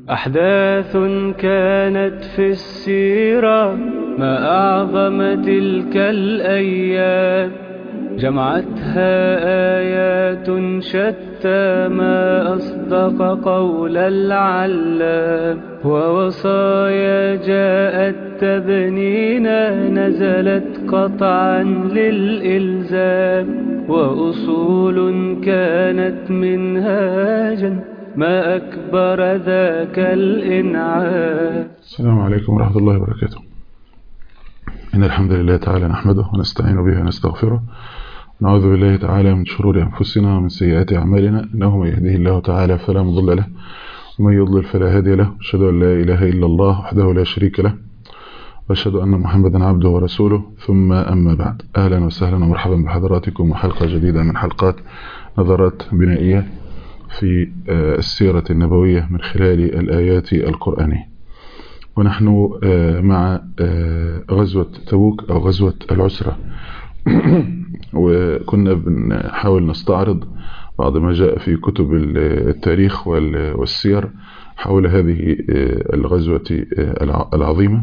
أحداث كانت في السيرة ما أعظم تلك الأيام جمعتها آيات شتى ما أصدق قول العلام ووصايا جاءت تبنينا نزلت قطعا للإلزام وأصول كانت منهاجا ما أكبر ذاك الإنعام السلام عليكم ورحمة الله وبركاته إن الحمد لله تعالى نحمده ونستعين به ونستغفره ونعوذ بالله تعالى من شرور أنفسنا ومن سيئات أعمالنا إنه من يهده الله تعالى فلا مضل له ومن يضلل فلا هادي له أشهد أن لا إله إلا الله وحده لا شريك له وأشهد أن محمدا عبده ورسوله ثم أما بعد أهلا وسهلا ومرحبا بحضراتكم وحلقة جديدة من حلقات نظرات بنائية في السيرة النبوية من خلال الآيات القرآنية ونحن مع غزوة تبوك أو غزوة العسرة وكنا بنحاول نستعرض بعض ما جاء في كتب التاريخ والسير حول هذه الغزوة العظيمة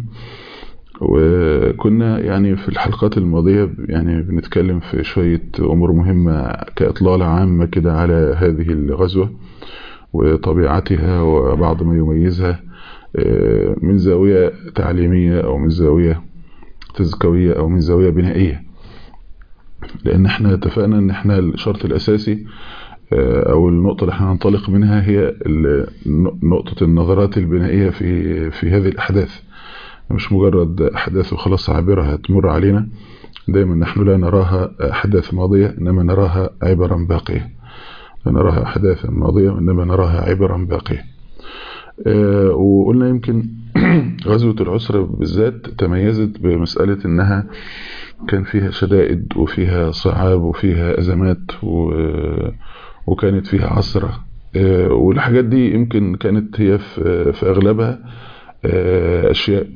وكنا يعني في الحلقات الماضية يعني بنتكلم في شوية أمور مهمة كإطلالة عامة كده على هذه الغزوة وطبيعتها وبعض ما يميزها من زاوية تعليمية أو من زاوية تزكوية أو من زاوية بنائية لأن احنا اتفقنا ان احنا الشرط الأساسي أو النقطة اللي احنا هننطلق منها هي نقطة النظرات البنائية في في هذه الأحداث مش مجرد أحداث وخلاص عابرة هتمر علينا دايما نحن لا نراها أحداث ماضية إنما نراها عبرا باقية لا نراها أحداثا ماضية إنما نراها عبرا باقية أه وقلنا يمكن غزوة العسرة بالذات تميزت بمسألة إنها كان فيها شدائد وفيها صعاب وفيها أزمات و... وكانت فيها عصرة أه والحاجات دي يمكن كانت هي في, في أغلبها أه أشياء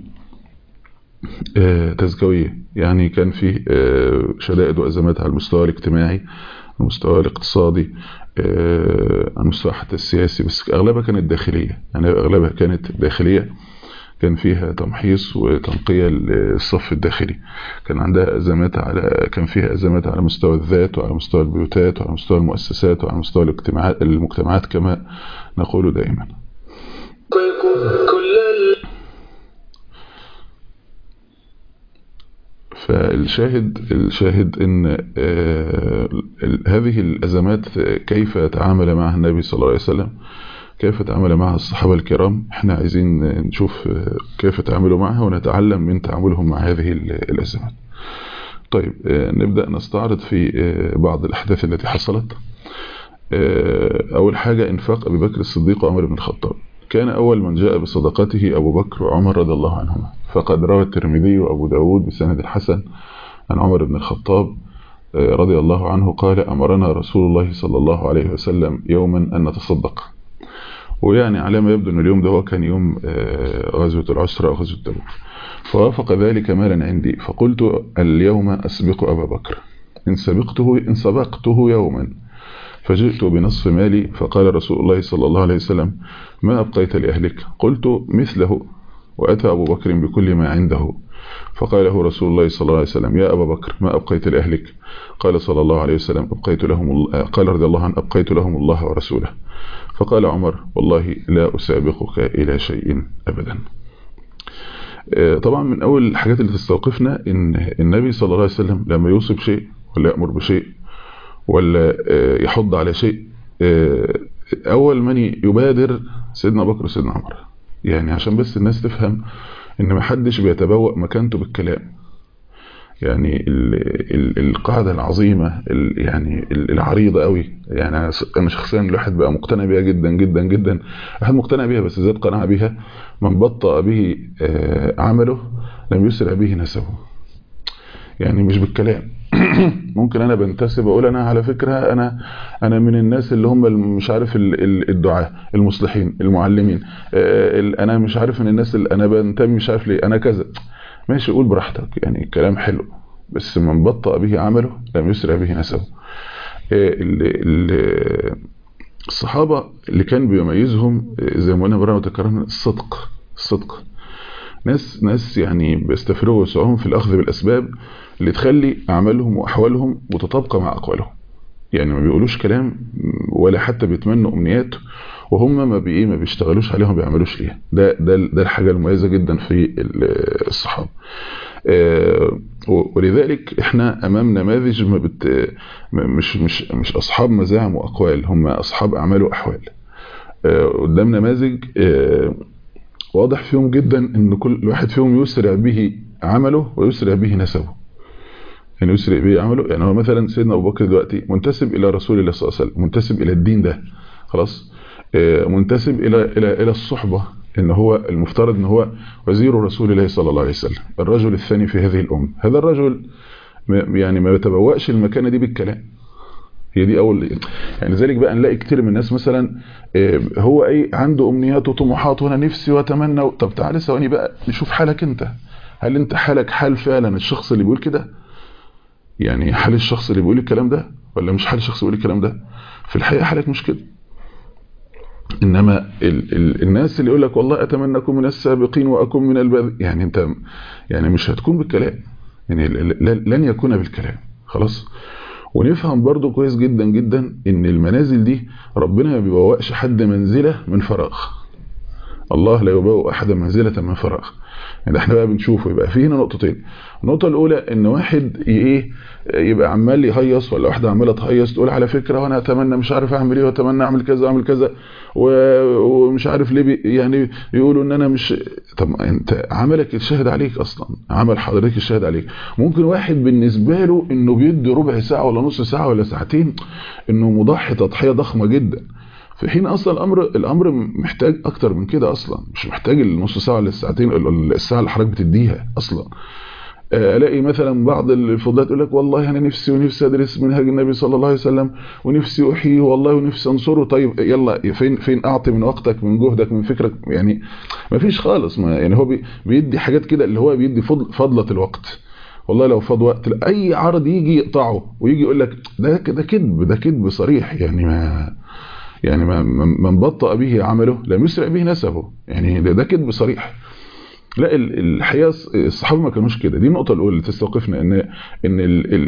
تزكوية يعني كان فيه شدائد وأزمات على المستوى الاجتماعي على المستوى الاقتصادي على المستوى حتى السياسي بس أغلبها كانت داخلية يعني أغلبها كانت داخلية كان فيها تمحيص وتنقية للصف الداخلي كان عندها أزمات على كان فيها أزمات على مستوى الذات وعلى مستوى البيوتات وعلى مستوى المؤسسات وعلى مستوى الاجتماعات المجتمعات كما نقول دائما كل فالشاهد الشاهد ان هذه الازمات كيف تعامل معها النبي صلى الله عليه وسلم كيف تعامل معها الصحابه الكرام احنا عايزين نشوف كيف تعاملوا معها ونتعلم من تعاملهم مع هذه الازمات طيب نبدا نستعرض في بعض الاحداث التي حصلت اول حاجه انفاق ابي بكر الصديق وعمر بن الخطاب كان أول من جاء بصدقته أبو بكر وعمر رضي الله عنهما فقد روى الترمذي وأبو داود بسند الحسن عن عمر بن الخطاب رضي الله عنه قال أمرنا رسول الله صلى الله عليه وسلم يوما أن نتصدق ويعني على ما يبدو أن اليوم ده هو كان يوم غزوة العسرة أو غزوة تبوك فوافق ذلك مالا عندي فقلت اليوم أسبق أبا بكر إن سبقته إن سبقته يوما فجئت بنصف مالي فقال رسول الله صلى الله عليه وسلم ما أبقيت لأهلك قلت مثله وأتى أبو بكر بكل ما عنده فقال له رسول الله صلى الله عليه وسلم يا أبا بكر ما أبقيت لأهلك قال صلى الله عليه وسلم أبقيت لهم قال رضي الله عنه أبقيت لهم الله ورسوله فقال عمر والله لا أسابقك إلى شيء أبدا طبعا من أول الحاجات اللي تستوقفنا إن النبي صلى الله عليه وسلم لما يوصف شيء ولا يأمر بشيء ولا يحض على شيء أول من يبادر سيدنا بكر وسيدنا عمر يعني عشان بس الناس تفهم ان محدش بيتبوأ مكانته بالكلام يعني ال ال القاعدة العظيمة ال يعني العريضة قوي يعني انا شخصيا الواحد بقى مقتنع بيها جدا جدا جدا واحد مقتنع بيها بس زاد قناعة بيها من بطأ به عمله لم يسرع به نسبه يعني مش بالكلام ممكن انا بنتسب اقول انا على فكرة انا انا من الناس اللي هم مش عارف الدعاة المصلحين المعلمين انا مش عارف من الناس اللي انا بنتمي مش عارف ليه انا كذا ماشي قول براحتك يعني الكلام حلو بس من بطأ به عمله لم يسرع به نسبه الصحابة اللي كان بيميزهم زي ما قلنا مرة وتكررنا الصدق الصدق ناس ناس يعني بيستفرغوا وسعهم في الأخذ بالأسباب اللي تخلي أعمالهم وأحوالهم متطابقة مع أقوالهم يعني ما بيقولوش كلام ولا حتى بيتمنوا أمنيات وهم ما بي ما بيشتغلوش عليهم ما بيعملوش ليها ده ده ده الحاجة المميزة جدا في الصحابة ولذلك احنا امام نماذج ما بت مش مش مش اصحاب مزاعم واقوال هم اصحاب اعمال واحوال قدام نماذج واضح فيهم جدا ان كل واحد فيهم يسرع به عمله ويسرع به نسبه يعني يسرع به عمله يعني هو مثلا سيدنا ابو بكر دلوقتي منتسب الى رسول الله صلى الله عليه وسلم منتسب الى الدين ده خلاص منتسب الى الى الى الصحبه ان هو المفترض ان هو وزير رسول الله صلى الله عليه وسلم الرجل الثاني في هذه الأمة هذا الرجل يعني ما يتبوأش المكانة دي بالكلام هي دي أول يعني ذلك بقى نلاقي كتير من الناس مثلا هو ايه عنده أمنيات وطموحات وانا نفسي واتمنى طب تعالى ثواني بقى نشوف حالك انت هل انت حالك حال فعلا الشخص اللي بيقول كده يعني حال الشخص اللي بيقول الكلام ده ولا مش حال الشخص اللي بيقول الكلام ده في الحقيقة حالك مش كده انما ال ال الناس اللي يقول لك والله اتمنى اكون من السابقين واكون من الباذ يعني انت يعني مش هتكون بالكلام يعني لن يكون بالكلام خلاص ونفهم برضو كويس جدا جدا ان المنازل دي ربنا ما بيبوأش حد منزله من فراغ الله لا يبوأ احدا منزله من فراغ يعني احنا بقى بنشوفه يبقى في هنا نقطتين النقطه الاولى ان واحد ايه يبقى عمال يهيص ولا واحده عماله تهيص تقول على فكره وانا اتمنى مش عارف اعمل ايه واتمنى اعمل كذا واعمل كذا ومش عارف ليه بي يعني يقولوا ان انا مش طب انت عملك الشاهد عليك اصلا عمل حضرتك الشاهد عليك ممكن واحد بالنسبه له انه بيدي ربع ساعه ولا نص ساعه ولا ساعتين انه مضحي تضحيه ضخمه جدا في حين اصلا الامر الامر محتاج اكتر من كده اصلا مش محتاج النص ساعه ولا الساعتين الساعه اللي حضرتك بتديها اصلا الاقي مثلا بعض الفضلات يقول لك والله انا نفسي ونفسي ادرس منهج النبي صلى الله عليه وسلم ونفسي احييه والله ونفسي انصره طيب يلا فين فين اعطي من وقتك من جهدك من فكرك يعني ما فيش خالص ما يعني هو بيدي حاجات كده اللي هو بيدي فضل فضله الوقت والله لو فاض وقت اي عرض يجي يقطعه ويجي يقول لك ده ده كذب ده كذب صريح يعني ما يعني من بطأ به عمله لم يسرع به نسبه يعني ده, ده كذب صريح لا الحقيقه الصحابه ما كانوش كده دي النقطه الاولى اللي تستوقفنا ان ان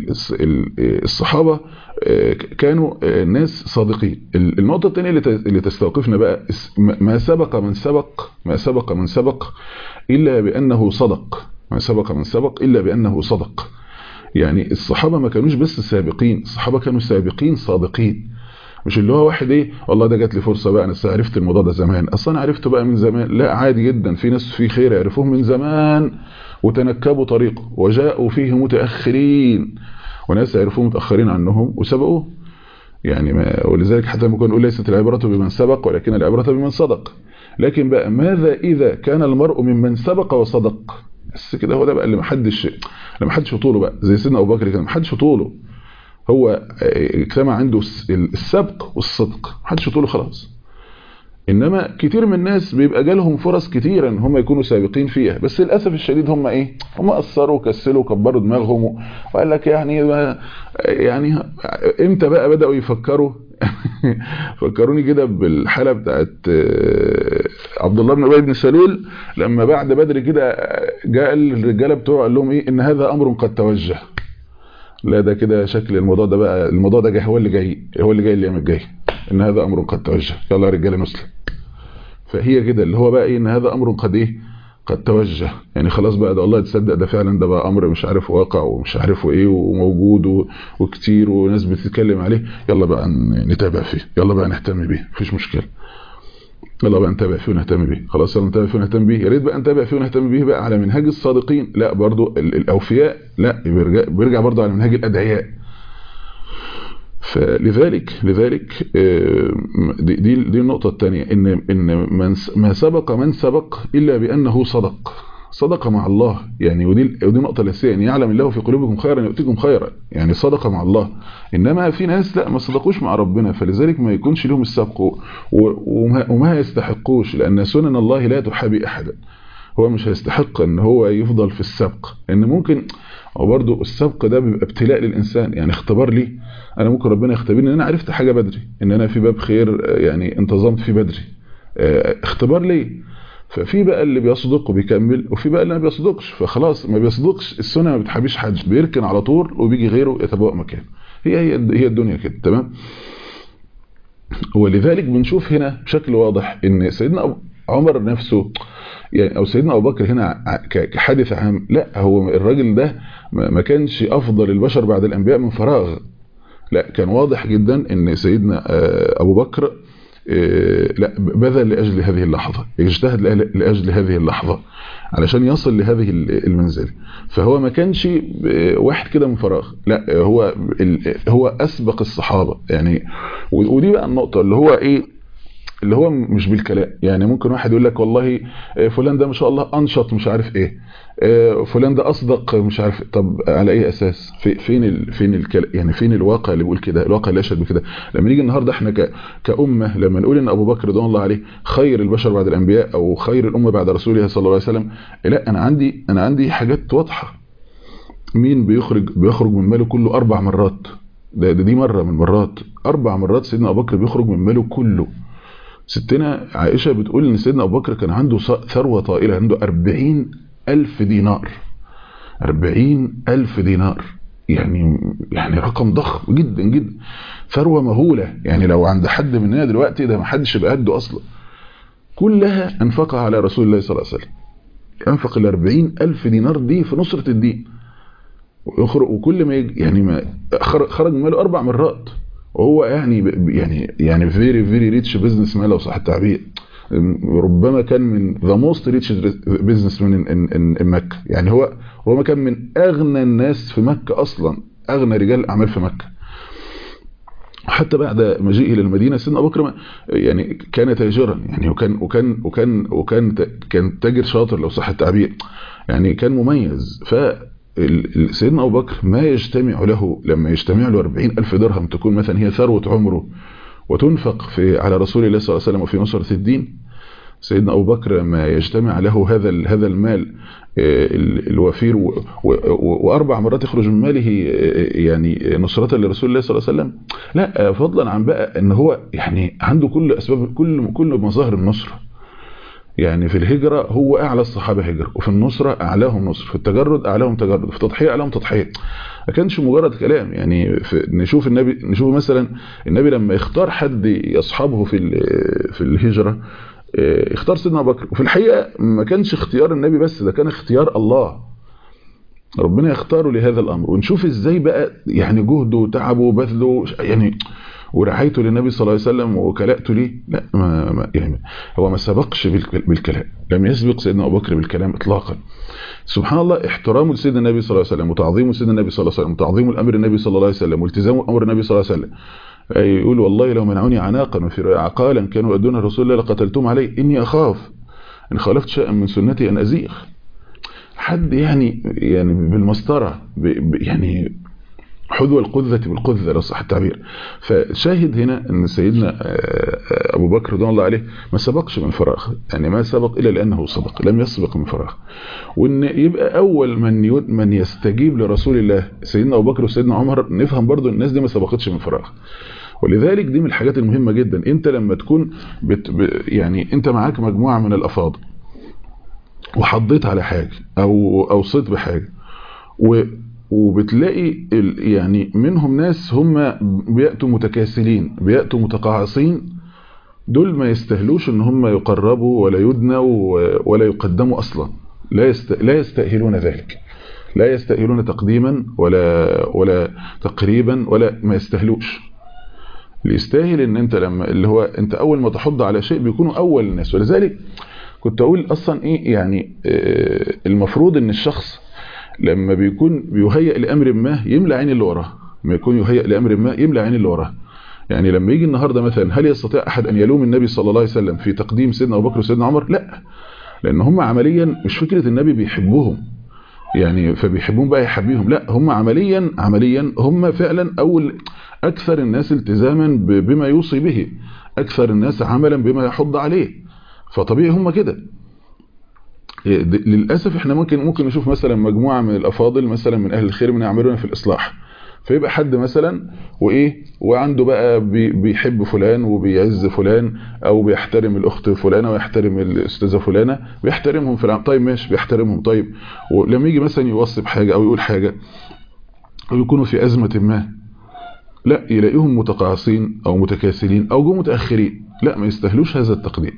الصحابه كانوا ناس صادقين النقطه الثانيه اللي تستوقفنا بقى ما سبق من سبق ما سبق من سبق الا بانه صدق ما سبق من سبق الا بانه صدق يعني الصحابه ما كانوش بس سابقين الصحابه كانوا سابقين صادقين مش اللي هو واحد ايه والله ده جات لي فرصه بقى انا عرفت الموضوع ده زمان اصلا انا عرفته بقى من زمان لا عادي جدا في ناس في خير يعرفوه من زمان وتنكبوا طريقه وجاءوا فيه متاخرين وناس يعرفوه متاخرين عنهم وسبقوه يعني ما ولذلك حتى لما كنا نقول ليست العبره بمن سبق ولكن العبره بمن صدق لكن بقى ماذا اذا كان المرء ممن سبق وصدق بس كده هو ده بقى اللي ما حدش اللي ما حدش طوله بقى زي سيدنا ابو بكر كده ما حدش طوله هو اجتمع عنده السبق والصدق محدش يطوله خلاص انما كتير من الناس بيبقى جالهم فرص كتيرة ان هم يكونوا سابقين فيها بس للاسف الشديد هم ايه هم قصروا وكسلوا وكبروا دماغهم وقال لك يعني ما يعني امتى بقى بداوا يفكروا فكروني كده بالحاله بتاعت عبد الله بن ابي بن سلول لما بعد بدر كده جاء الرجاله بتوعه قال لهم ايه ان هذا امر قد توجه لا ده كده شكل الموضوع ده بقى الموضوع ده جاي هو اللي جاي هو اللي جاي الايام الجايه ان هذا امر قد توجه يلا يا رجاله نسلم فهي كده اللي هو بقى ايه ان هذا امر قد ايه قد توجه يعني خلاص بقى ده الله تصدق ده فعلا ده بقى امر مش عارف واقع ومش عارف ايه وموجود وكتير وناس بتتكلم عليه يلا بقى نتابع فيه يلا بقى نهتم بيه مفيش مشكله يلا بقى نتابع فيه ونهتم بيه خلاص يلا نتابع فيه ونهتم بيه يا ريت بقى نتابع فيه ونهتم بيه بقى على منهاج الصادقين لا برضو الاوفياء لا بيرجع, بيرجع برضو على منهاج الادعياء فلذلك لذلك دي دي, دي النقطه الثانيه ان ان من ما سبق من سبق الا بانه صدق صدق مع الله يعني ودي ودي النقطه الاساسيه ان يعلم الله في قلوبكم خيرا يؤتيكم خيرا يعني صدق مع الله انما في ناس لا ما صدقوش مع ربنا فلذلك ما يكونش لهم السبق وما, وما يستحقوش لان سنن الله لا تحابي احدا هو مش هيستحق ان هو يفضل في السبق لان ممكن وبرضه السبق ده بيبقى ابتلاء للانسان يعني اختبار لي انا ممكن ربنا يختبرني ان انا عرفت حاجه بدري ان انا في باب خير يعني انتظمت فيه بدري اختبار لي ففي بقى اللي بيصدق وبيكمل وفي بقى اللي ما بيصدقش فخلاص ما بيصدقش السنه ما بتحبيش حد بيركن على طول وبيجي غيره يتبوأ مكانه هي هي هي الدنيا كده تمام ولذلك بنشوف هنا بشكل واضح ان سيدنا عمر نفسه يعني او سيدنا ابو بكر هنا كحادث عام لا هو الراجل ده ما كانش افضل البشر بعد الانبياء من فراغ لا كان واضح جدا ان سيدنا ابو بكر لا بذل لاجل هذه اللحظه اجتهد لاجل هذه اللحظه علشان يصل لهذه المنزل فهو ما كانش واحد كده من فراغ لا هو هو اسبق الصحابه يعني ودي بقى النقطه اللي هو ايه اللي هو مش بالكلام يعني ممكن واحد يقول لك والله فلان ده ما شاء الله انشط مش عارف ايه فلان ده اصدق مش عارف طب على اي اساس في فين ال فين الكلام يعني فين الواقع اللي بيقول كده الواقع اللي يشهد بكده لما نيجي النهارده احنا ك كامه لما نقول ان ابو بكر رضوان الله عليه خير البشر بعد الانبياء او خير الامه بعد رسوله صلى الله عليه وسلم لا انا عندي انا عندي حاجات واضحه مين بيخرج بيخرج من ماله كله اربع مرات ده, ده دي مره من مرات اربع مرات سيدنا ابو بكر بيخرج من ماله كله ستنا عائشة بتقول ان سيدنا ابو بكر كان عنده ثروة طائلة عنده أربعين ألف دينار أربعين ألف دينار يعني يعني رقم ضخم جدا جدا ثروة مهولة يعني لو عند حد مننا دلوقتي ده ما حدش يبقى قده أصلا كلها أنفقها على رسول الله صلى الله عليه وسلم أنفق ال 40 ألف دينار دي في نصرة الدين ويخرج وكل ما يجي يعني ما خرج من ماله أربع مرات وهو يعني يعني يعني فيري فيري ريتش بزنس مان لو صح التعبير ربما كان من ذا موست ريتش بزنس مان ان مكه يعني هو ربما كان من اغنى الناس في مكه اصلا اغنى رجال الاعمال في مكه حتى بعد مجيئه للمدينه سيدنا ابو بكر يعني كان تاجرا يعني وكان وكان وكان وكان كان تاجر شاطر لو صح التعبير يعني كان مميز ف سيدنا أبو بكر ما يجتمع له لما يجتمع له 40 ألف درهم تكون مثلا هي ثروة عمره وتنفق في على رسول الله صلى الله عليه وسلم وفي نصرة الدين سيدنا أبو بكر لما يجتمع له هذا هذا المال الوفير وأربع مرات يخرج من ماله يعني نصرة لرسول الله صلى الله عليه وسلم لا فضلا عن بقى ان هو يعني عنده كل أسباب كل كل مظاهر النصره يعني في الهجرة هو أعلى الصحابة هجرة وفي النصرة أعلاهم نصر في التجرد أعلاهم تجرد في التضحية أعلاهم تضحية ما كانش مجرد كلام يعني في نشوف النبي نشوف مثلا النبي لما يختار حد يصحبه في في الهجرة اختار سيدنا أبو بكر وفي الحقيقة ما كانش اختيار النبي بس ده كان اختيار الله ربنا يختاره لهذا الأمر ونشوف ازاي بقى يعني جهده وتعبه وبذله يعني ورعايته للنبي صلى الله عليه وسلم وكلاءته ليه لا ما ما يعني هو ما سبقش بالكلام لم يسبق سيدنا ابو بكر بالكلام اطلاقا سبحان الله احترامه لسيدنا النبي صلى الله عليه وسلم وتعظيمه سيدنا النبي صلى الله عليه وسلم وتعظيمه الامر النبي صلى الله عليه وسلم والتزامه امر النبي صلى الله عليه وسلم يقول والله لو منعوني عناقا وفي عقالا كانوا يؤدون رسول الله لقتلتم عليه اني اخاف ان خالفت شيئا من سنتي ان ازيغ حد يعني يعني بالمسطره يعني حذو القذة بالقذة لو صح التعبير فشاهد هنا ان سيدنا ابو بكر رضي الله عليه ما سبقش من فراغ يعني ما سبق الا لانه سبق لم يسبق من فراغ وان يبقى اول من من يستجيب لرسول الله سيدنا ابو بكر وسيدنا عمر نفهم برضو الناس دي ما سبقتش من فراغ ولذلك دي من الحاجات المهمة جدا انت لما تكون بت يعني انت معاك مجموعة من الافاضل وحضيت على حاجة او اوصيت بحاجة و وبتلاقي يعني منهم ناس هم بيأتوا متكاسلين بيأتوا متقاعصين دول ما يستاهلوش ان هم يقربوا ولا يدنوا ولا يقدموا اصلا لا يست... لا يستأهلون ذلك لا يستأهلون تقديما ولا ولا تقريبا ولا ما يستاهلوش اللي يستاهل ان انت لما اللي هو انت اول ما تحض على شيء بيكونوا اول الناس ولذلك كنت اقول اصلا ايه يعني المفروض ان الشخص لما بيكون بيهيئ لامر ما يملى عين اللي وراه لما يكون يهيئ لامر ما يملى عين اللي وراه يعني لما يجي النهارده مثلا هل يستطيع احد ان يلوم النبي صلى الله عليه وسلم في تقديم سيدنا ابو بكر وسيدنا عمر لا لان هم عمليا مش فكره النبي بيحبهم يعني فبيحبون بقى يحبيهم لا هم عمليا عمليا هم فعلا اول اكثر الناس التزاما بما يوصي به اكثر الناس عملا بما يحض عليه فطبيعي هم كده للاسف احنا ممكن ممكن نشوف مثلا مجموعه من الافاضل مثلا من اهل الخير من يعملون في الاصلاح فيبقى حد مثلا وايه وعنده بقى بيحب فلان وبيعز فلان او بيحترم الاخت فلانه ويحترم الاستاذه فلانه بيحترمهم في العام طيب ماشي بيحترمهم طيب ولما يجي مثلا يوصي بحاجه او يقول حاجه ويكونوا في ازمه ما لا يلاقيهم متقاعسين او متكاسلين او جو متاخرين لا ما يستاهلوش هذا التقديم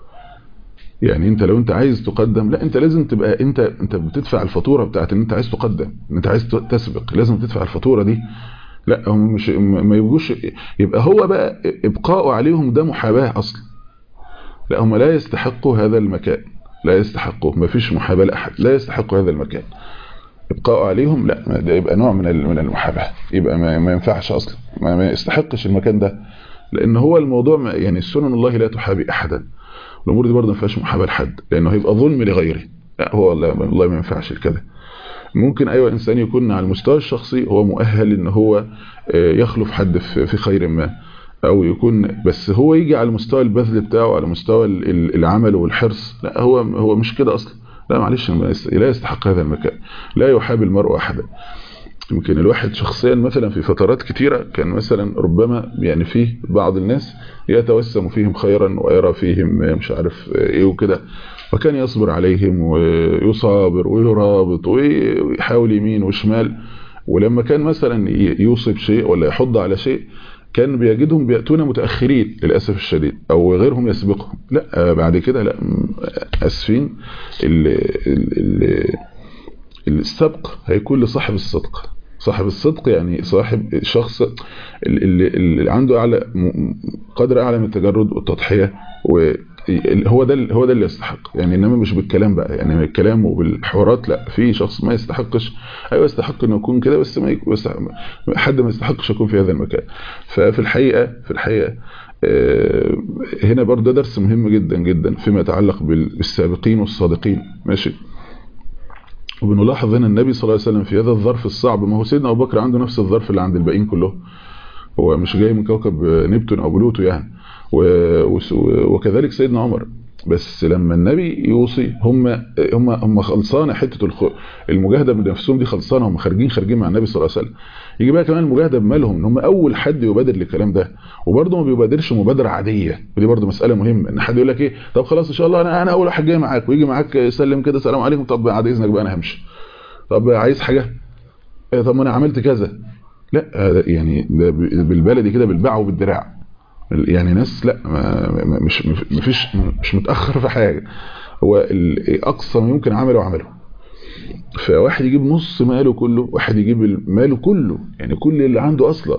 يعني انت لو انت عايز تقدم لا انت لازم تبقى انت انت بتدفع الفاتوره بتاعت ان انت عايز تقدم ان انت عايز تسبق لازم تدفع الفاتوره دي لا هم مش ما يبقوش يبقى هو بقى ابقاءه عليهم ده محاباه اصلا لا هم لا يستحقوا هذا المكان لا يستحقوا ما فيش محاباه لاحد لا يستحقوا هذا المكان ابقاء عليهم لا ده يبقى نوع من من المحاباه يبقى ما, ما ينفعش اصلا ما, ما يستحقش المكان ده لان هو الموضوع يعني سنن الله لا تحابي احدا الامور دي برضه ما فيهاش محاباه لحد لانه هيبقى ظلم لغيره لا هو والله ما ينفعش كده ممكن ايوه انسان يكون على المستوى الشخصي هو مؤهل ان هو يخلف حد في خير ما او يكون بس هو يجي على مستوى البذل بتاعه على مستوى العمل والحرص لا هو هو مش كده اصلا لا معلش لا يستحق هذا المكان لا يحاب المرء احدا يمكن الواحد شخصيا مثلا في فترات كتيرة كان مثلا ربما يعني فيه بعض الناس يتوسم فيهم خيرا ويرى فيهم مش عارف ايه وكده وكان يصبر عليهم ويصابر ويرابط ويحاول يمين وشمال ولما كان مثلا يوصي بشيء ولا يحض على شيء كان بيجدهم بيأتون متأخرين للأسف الشديد أو غيرهم يسبقهم لا بعد كده لا أسفين ال ال السبق هيكون لصاحب الصدق صاحب الصدق يعني صاحب شخص اللي, اللي عنده اعلى قدر اعلى من التجرد والتضحيه وهو ده هو ده اللي يستحق يعني انما مش بالكلام بقى يعني بالكلام وبالحوارات لا في شخص ما يستحقش ايوه يستحق انه يكون كده بس ما حد ما يستحقش يكون في هذا المكان ففي الحقيقه في الحقيقه هنا برضه درس مهم جدا جدا فيما يتعلق بالسابقين والصادقين ماشي وبنلاحظ هنا النبي صلى الله عليه وسلم في هذا الظرف الصعب ما هو سيدنا ابو بكر عنده نفس الظرف اللي عند الباقيين كلهم هو مش جاي من كوكب نبتون او بلوتو يعني وكذلك سيدنا عمر بس لما النبي يوصي هم هم هم خلصانه حته الخ... المجاهده بنفسهم دي خلصانه هم خارجين خارجين مع النبي صلى الله عليه وسلم يجي بقى كمان المجاهده بمالهم ان هم اول حد يبادر للكلام ده وبرده ما بيبادرش مبادره عاديه ودي برده مساله مهمه ان حد يقول لك ايه طب خلاص ان شاء الله انا انا اول واحد جاي معاك ويجي معاك يسلم كده سلام عليكم طب بعد اذنك بقى انا همشي طب عايز حاجه إيه طب ما انا عملت كذا لا يعني ده بالبلدي كده بالباع وبالدراع يعني ناس لا ما مش مفيش مش متاخر في حاجه هو اقصى ما يمكن عمله عمله فواحد يجيب نص ماله كله واحد يجيب ماله كله يعني كل اللي عنده اصلا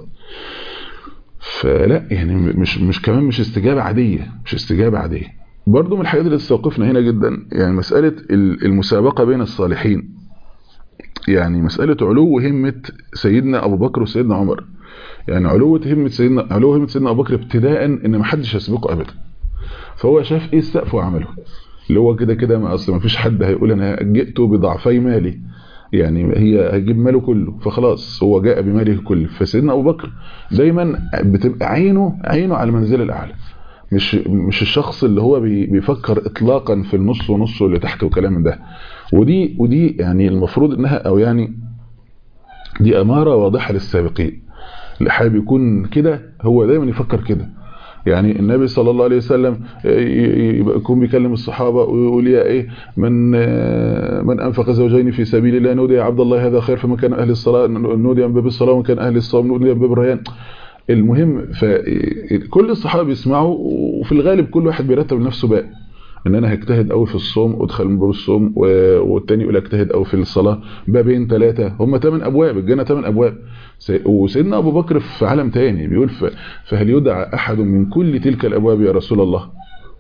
فلا يعني مش مش كمان مش استجابه عاديه مش استجابه عاديه برضه من الحاجات اللي تستوقفنا هنا جدا يعني مساله المسابقه بين الصالحين يعني مساله علو همه سيدنا ابو بكر وسيدنا عمر يعني علو همه سيدنا علو همه سيدنا ابو بكر ابتداء ان ما حدش يسبقه ابدا فهو شاف ايه السقف وعمله اللي هو كده كده ما اصل ما فيش حد هيقول انا جئت بضعفي مالي يعني هي هيجيب ماله كله فخلاص هو جاء بماله كله فسيدنا ابو بكر دايما بتبقى عينه عينه على المنزل الاعلى مش مش الشخص اللي هو بيفكر اطلاقا في النص ونص اللي تحت وكلام من ده ودي ودي يعني المفروض انها او يعني دي اماره واضحه للسابقين اللي حابب يكون كده هو دايما يفكر كده يعني النبي صلى الله عليه وسلم يكون بيكلم الصحابة ويقول يا ايه من من انفق زوجين في سبيل الله نودي يا عبد الله هذا خير فمن كان اهل الصلاة نودي من باب الصلاة ومن كان اهل الصوم نودي من باب الريان المهم فكل الصحابة بيسمعوا وفي الغالب كل واحد بيرتب لنفسه بقى ان انا هجتهد قوي في الصوم وادخل من باب الصوم والتاني يقول اجتهد قوي في الصلاه بابين ثلاثه هم ثمان ابواب الجنه ثمان ابواب وسيدنا ابو بكر في عالم تاني بيقول فهل يدعى احد من كل تلك الابواب يا رسول الله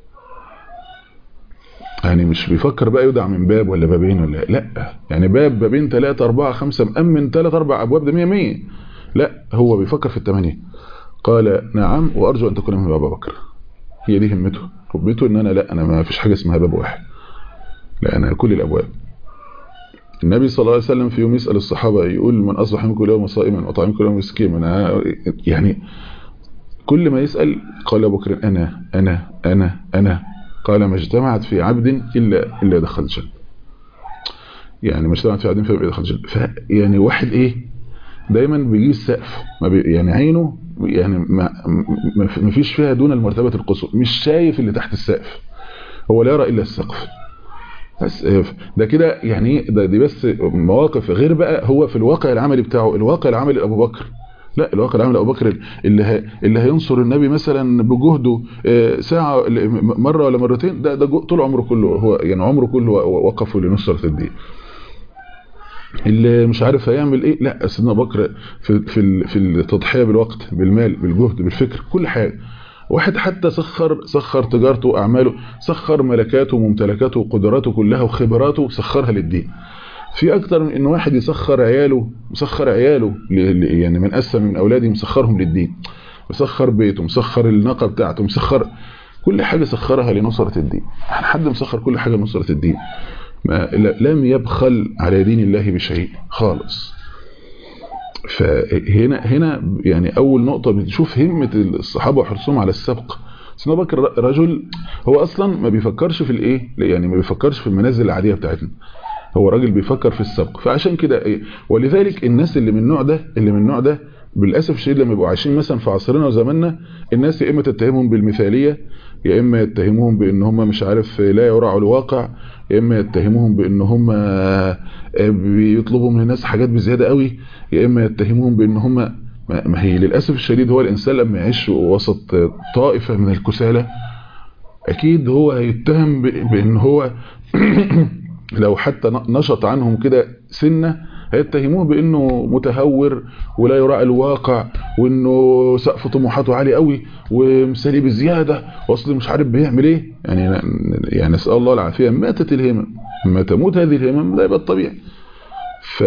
يعني مش بيفكر بقى يدعى من باب ولا بابين ولا لا يعني باب بابين ثلاثة أربعة خمسة مأمن ثلاث أربع أبواب ده مية مية لا هو بيفكر في الثمانية قال نعم وأرجو أن تكون من أبو بكر هي دي همته ربيته ان انا لا انا ما فيش حاجه اسمها باب واحد لا انا كل الابواب النبي صلى الله عليه وسلم في يوم يسال الصحابه يقول من اصبح منكم اليوم صائما وطعمكم اليوم مسكينا يعني كل ما يسال قال ابو بكر انا انا انا انا قال ما اجتمعت في عبد الا الا دخل الجنه يعني مش طبعا في قاعدين فيها خرج ف يعني واحد ايه دايما بيجيب السقف ما بي يعني عينه يعني ما, ما فيش فيها دون المرتبه القصوى مش شايف اللي تحت السقف هو لا يرى الا السقف بس ده كده يعني ده دي بس مواقف غير بقى هو في الواقع العملي بتاعه الواقع العملي ابو بكر لا الواقع العملي ابو بكر اللي ه... اللي هينصر النبي مثلا بجهده ساعه مره ولا مرتين ده ده طول عمره كله هو يعني عمره كله وقفه لنصره الدين اللي مش عارف هيعمل ايه لا سيدنا بكر في في في التضحيه بالوقت بالمال بالجهد بالفكر كل حاجه واحد حتى سخر سخر تجارته واعماله سخر ملكاته وممتلكاته وقدراته كلها وخبراته سخرها للدين في اكتر من ان واحد يسخر عياله مسخر عياله يعني من اسم من اولاده مسخرهم للدين مسخر بيته مسخر الناقه بتاعته مسخر كل حاجه سخرها لنصره الدين حد مسخر كل حاجه لنصره الدين ما لم يبخل على دين الله بشيء خالص فهنا هنا يعني اول نقطه بنشوف همه الصحابه وحرصهم على السبق سيدنا بكر رجل هو اصلا ما بيفكرش في الايه يعني ما بيفكرش في المنازل العاديه بتاعتنا هو راجل بيفكر في السبق فعشان كده ايه ولذلك الناس اللي من النوع ده اللي من النوع ده بالاسف الشديد لما يبقوا عايشين مثلا في عصرنا وزماننا الناس يا اما تتهمهم بالمثاليه يا اما يتهموهم بان هم مش عارف لا يراعوا الواقع يا اما يتهموهم بان هم بيطلبوا من الناس حاجات بزياده قوي يا اما يتهموهم بان هم ما هي للاسف الشديد هو الانسان لما يعيش وسط طائفه من الكسالى اكيد هو هيتهم بان هو لو حتى نشط عنهم كده سنه هيتهموه بانه متهور ولا يراعي الواقع وانه سقف طموحاته عالي قوي ومثالي بزياده واصل مش عارف بيعمل ايه يعني يعني نسال الله العافيه ماتت الهمم لما تموت هذه الهمم ده يبقى الطبيعي ف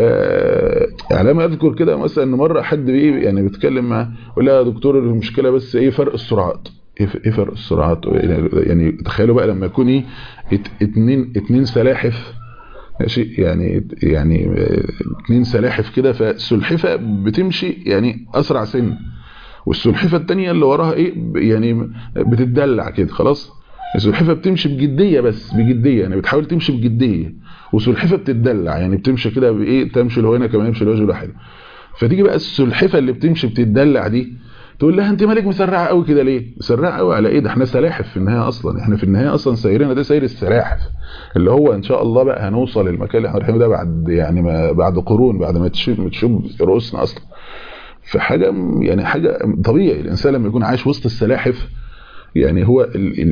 على ما اذكر كده مثلا ان مره حد بيه يعني بيتكلم معاه يقول لها يا دكتور المشكله بس ايه فرق السرعات ايه فرق السرعات يعني تخيلوا بقى لما يكون ايه اتنين اتنين سلاحف ماشي يعني يعني اتنين سلاحف كده فالسلحفه بتمشي يعني اسرع سن والسلحفه الثانيه اللي وراها ايه يعني بتدلع كده خلاص السلحفه بتمشي بجديه بس بجديه يعني بتحاول تمشي بجديه وسلحفه بتدلع يعني بتمشي كده بايه تمشي لهنا كمان يمشي لوجه واحد فتيجي بقى السلحفه اللي بتمشي بتدلع دي تقول لها انت مالك مسرعه قوي كده ليه مسرعه قوي على ايه ده احنا سلاحف في النهايه اصلا احنا في النهايه اصلا سيرنا ده سير السلاحف اللي هو ان شاء الله بقى هنوصل للمكان اللي احنا رايحين ده بعد يعني ما بعد قرون بعد ما تشوف تشوف رؤوسنا اصلا فحاجه يعني حاجه طبيعي الانسان لما يكون عايش وسط السلاحف يعني هو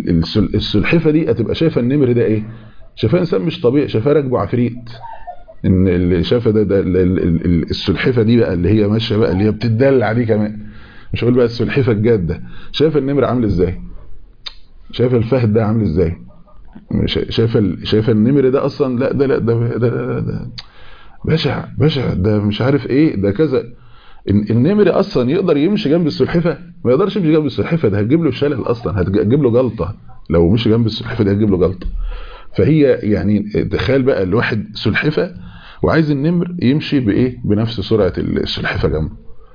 السلحفه دي هتبقى شايفه النمر ده ايه شايفاه انسان مش طبيعي شايفاه راكبه عفريت ان اللي شافه ده, ده السلحفه دي بقى اللي هي ماشيه بقى اللي هي بتدلع دي كمان مش هقول بقى السلحفه الجاده شايف النمر عامل ازاي شايف الفهد ده عامل ازاي شايف شايف النمر ده اصلا لا ده لا ده ده, ده, ده بشع بشع ده مش عارف ايه ده كذا النمر اصلا يقدر يمشي جنب السلحفه ما يقدرش يمشي جنب السلحفه ده هتجيب له شلل اصلا هتجيب له جلطه لو مشي جنب السلحفه ده هتجيب له جلطه فهي يعني تخيل بقى الواحد سلحفه وعايز النمر يمشي بايه بنفس سرعه السلحفه جنبه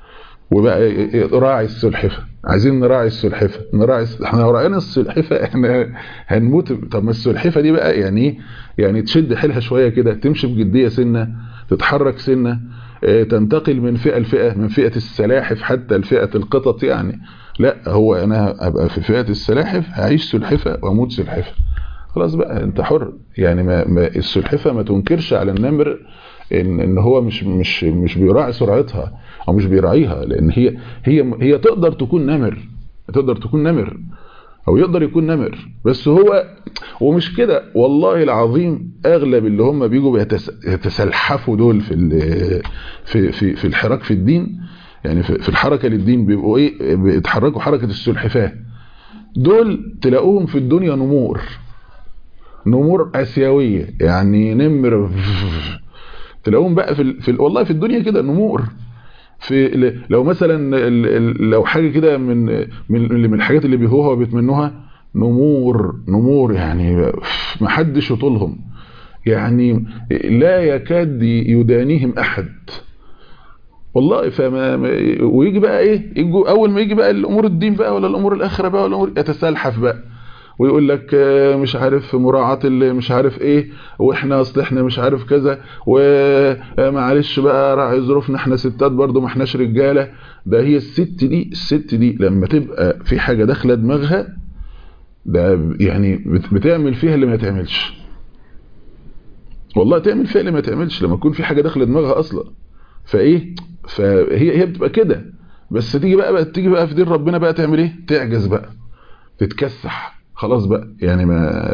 وبقى راعي السلحفه عايزين نراعي السلحفه نراعي احنا لو راعينا السلحفه احنا هنموت طب ما السلحفه دي بقى يعني ايه يعني تشد حيلها شويه كده تمشي بجديه سنه تتحرك سنه تنتقل من فئه لفئه من فئه السلاحف حتى لفئه القطط يعني لا هو انا ابقى في فئه السلاحف هعيش سلحفه واموت سلحفه خلاص بقى انت حر يعني ما, ما السلحفه ما تنكرش على النمر ان ان هو مش مش مش بيراعي سرعتها او مش بيراعيها لان هي هي هي تقدر تكون نمر تقدر تكون نمر او يقدر يكون نمر بس هو ومش كده والله العظيم اغلب اللي هم بيجوا يتسلحفوا دول في في في في الحراك في الدين يعني في الحركه للدين بيبقوا ايه بيتحركوا حركه السلحفاه دول تلاقوهم في الدنيا نمور نمور اسيويه يعني نمر تلاقوهم بقى في, في والله في الدنيا كده نمور في لو مثلا لو حاجه كده من من من الحاجات اللي بيهوها وبيتمنوها نمور نمور يعني ما حدش يطولهم يعني لا يكاد يدانيهم احد والله فما ويجي بقى ايه يجوا اول ما يجي بقى الامور الدين بقى ولا الامور الاخره بقى ولا الامور يتسلحف بقى ويقول لك مش عارف مراعاة اللي مش عارف ايه واحنا اصل احنا مش عارف كذا ومعلش بقى راعي ظروفنا احنا ستات برضو ما احناش رجاله ده هي الست دي الست دي لما تبقى في حاجه داخله دماغها ده يعني بتعمل فيها اللي ما تعملش والله تعمل فيها اللي ما تعملش لما يكون في حاجه داخله دماغها اصلا فايه فهي هي بتبقى كده بس تيجي بقى, بقى تيجي بقى في دين ربنا بقى تعمل ايه تعجز بقى تتكسح خلاص بقى يعني ما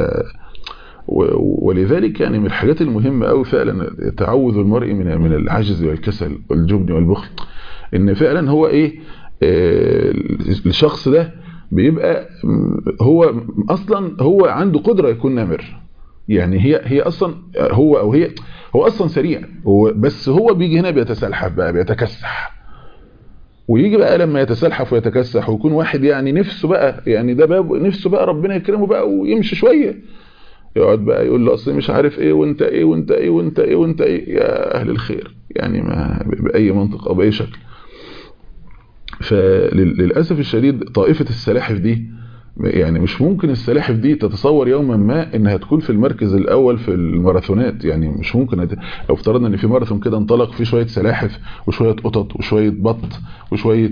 ولذلك يعني من الحاجات المهمة قوي فعلا تعوذ المرء من من العجز والكسل والجبن والبخل ان فعلا هو ايه الشخص ده بيبقى هو اصلا هو عنده قدرة يكون نمر يعني هي هي اصلا هو او هي هو اصلا سريع هو بس هو بيجي هنا بيتسلحف بقى بيتكسح ويجي بقى لما يتسلحف ويتكسح ويكون واحد يعني نفسه بقى يعني ده باب نفسه بقى ربنا يكرمه بقى ويمشي شويه يقعد بقى يقول له اصل مش عارف ايه وانت ايه وانت ايه وانت ايه وانت ايه يا اهل الخير يعني ما باي منطق او باي شكل فللاسف الشديد طائفه السلاحف دي يعني مش ممكن السلاحف دي تتصور يوما ما انها تكون في المركز الاول في الماراثونات يعني مش ممكن لو افترضنا ان في ماراثون كده انطلق فيه شويه سلاحف وشويه قطط وشويه بط وشويه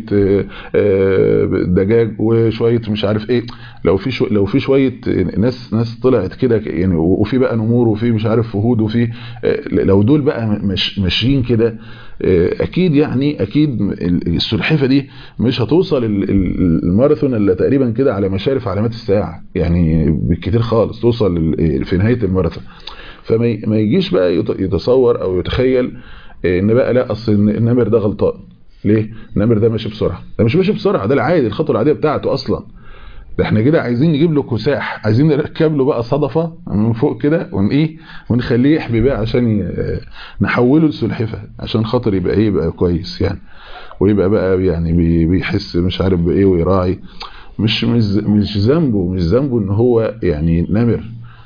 دجاج وشويه مش عارف ايه لو في شو لو في شويه ناس ناس طلعت كده يعني وفي بقى نمور وفي مش عارف فهود وفي لو دول بقى مش ماشيين كده اكيد يعني اكيد السلحفه دي مش هتوصل الماراثون الا تقريبا كده على مشارف علامات الساعه يعني بالكتير خالص توصل في نهايه الماراثون فما يجيش بقى يتصور او يتخيل ان بقى لا اصل النمر ده غلطان ليه النمر ده ماشي بسرعه ده مش ماشي بسرعه ده العادي الخطوه العاديه بتاعته اصلا ده احنا كده عايزين نجيب له كساح عايزين نركب له بقى صدفه من فوق كده ون ايه ونخليه يحبي بقى عشان نحوله لسلحفه عشان خاطر يبقى ايه يبقى كويس يعني ويبقى بقى يعني بيحس مش عارف بايه ويراعي مش مش مش ذنبه مش ذنبه ان هو يعني نمر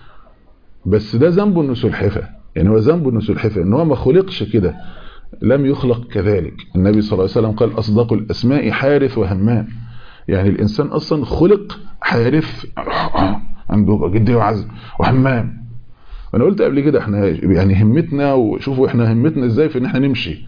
بس ده ذنبه انه سلحفه يعني هو ذنبه انه سلحفه ان هو ما خلقش كده لم يخلق كذلك النبي صلى الله عليه وسلم قال اصدق الاسماء حارث وهمام يعني الإنسان أصلا خلق حارف عنده جدية وعزم وهمام وانا قلت قبل كده احنا يعني همتنا وشوفوا احنا همتنا ازاي في ان احنا نمشي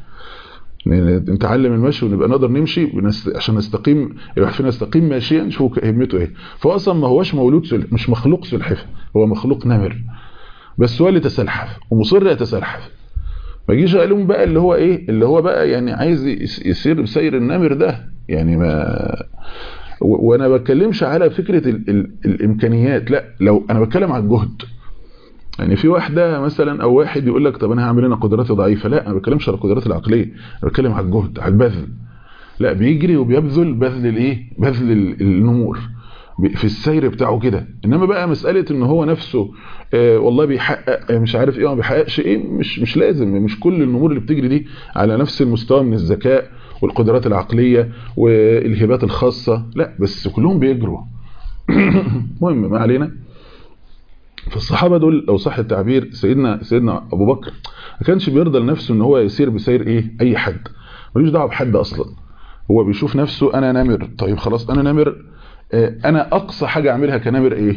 نتعلم المشي ونبقى نقدر نمشي عشان نستقيم يبقى فينا نستقيم ماشيا نشوف همته ايه فهو اصلا ما هوش مولود سل... مش مخلوق سلحفه هو مخلوق نمر بس هو اللي تسلحف ومصر يتسلحف ما يجيش قالهم بقى اللي هو ايه اللي هو بقى يعني عايز يسير بسير النمر ده يعني ما وانا بتكلمش على فكرة ال ال الامكانيات لا لو انا بتكلم على الجهد يعني في واحدة مثلا او واحد يقول لك طب انا هعمل انا قدراتي ضعيفة لا انا بتكلمش على القدرات العقلية انا بتكلم على الجهد على البذل لا بيجري وبيبذل بذل الايه بذل النمور في السير بتاعه كده انما بقى مسألة ان هو نفسه آه والله بيحقق مش عارف ايه ما بيحققش ايه مش مش لازم مش كل النمور اللي بتجري دي على نفس المستوى من الذكاء والقدرات العقلية والهبات الخاصة لا بس كلهم بيجروا مهم ما علينا فالصحابة دول لو صح التعبير سيدنا سيدنا ابو بكر ما كانش بيرضى لنفسه ان هو يسير بسير ايه اي حد ملوش دعوه بحد اصلا هو بيشوف نفسه انا نمر طيب خلاص انا نمر انا اقصى حاجة اعملها كنمر ايه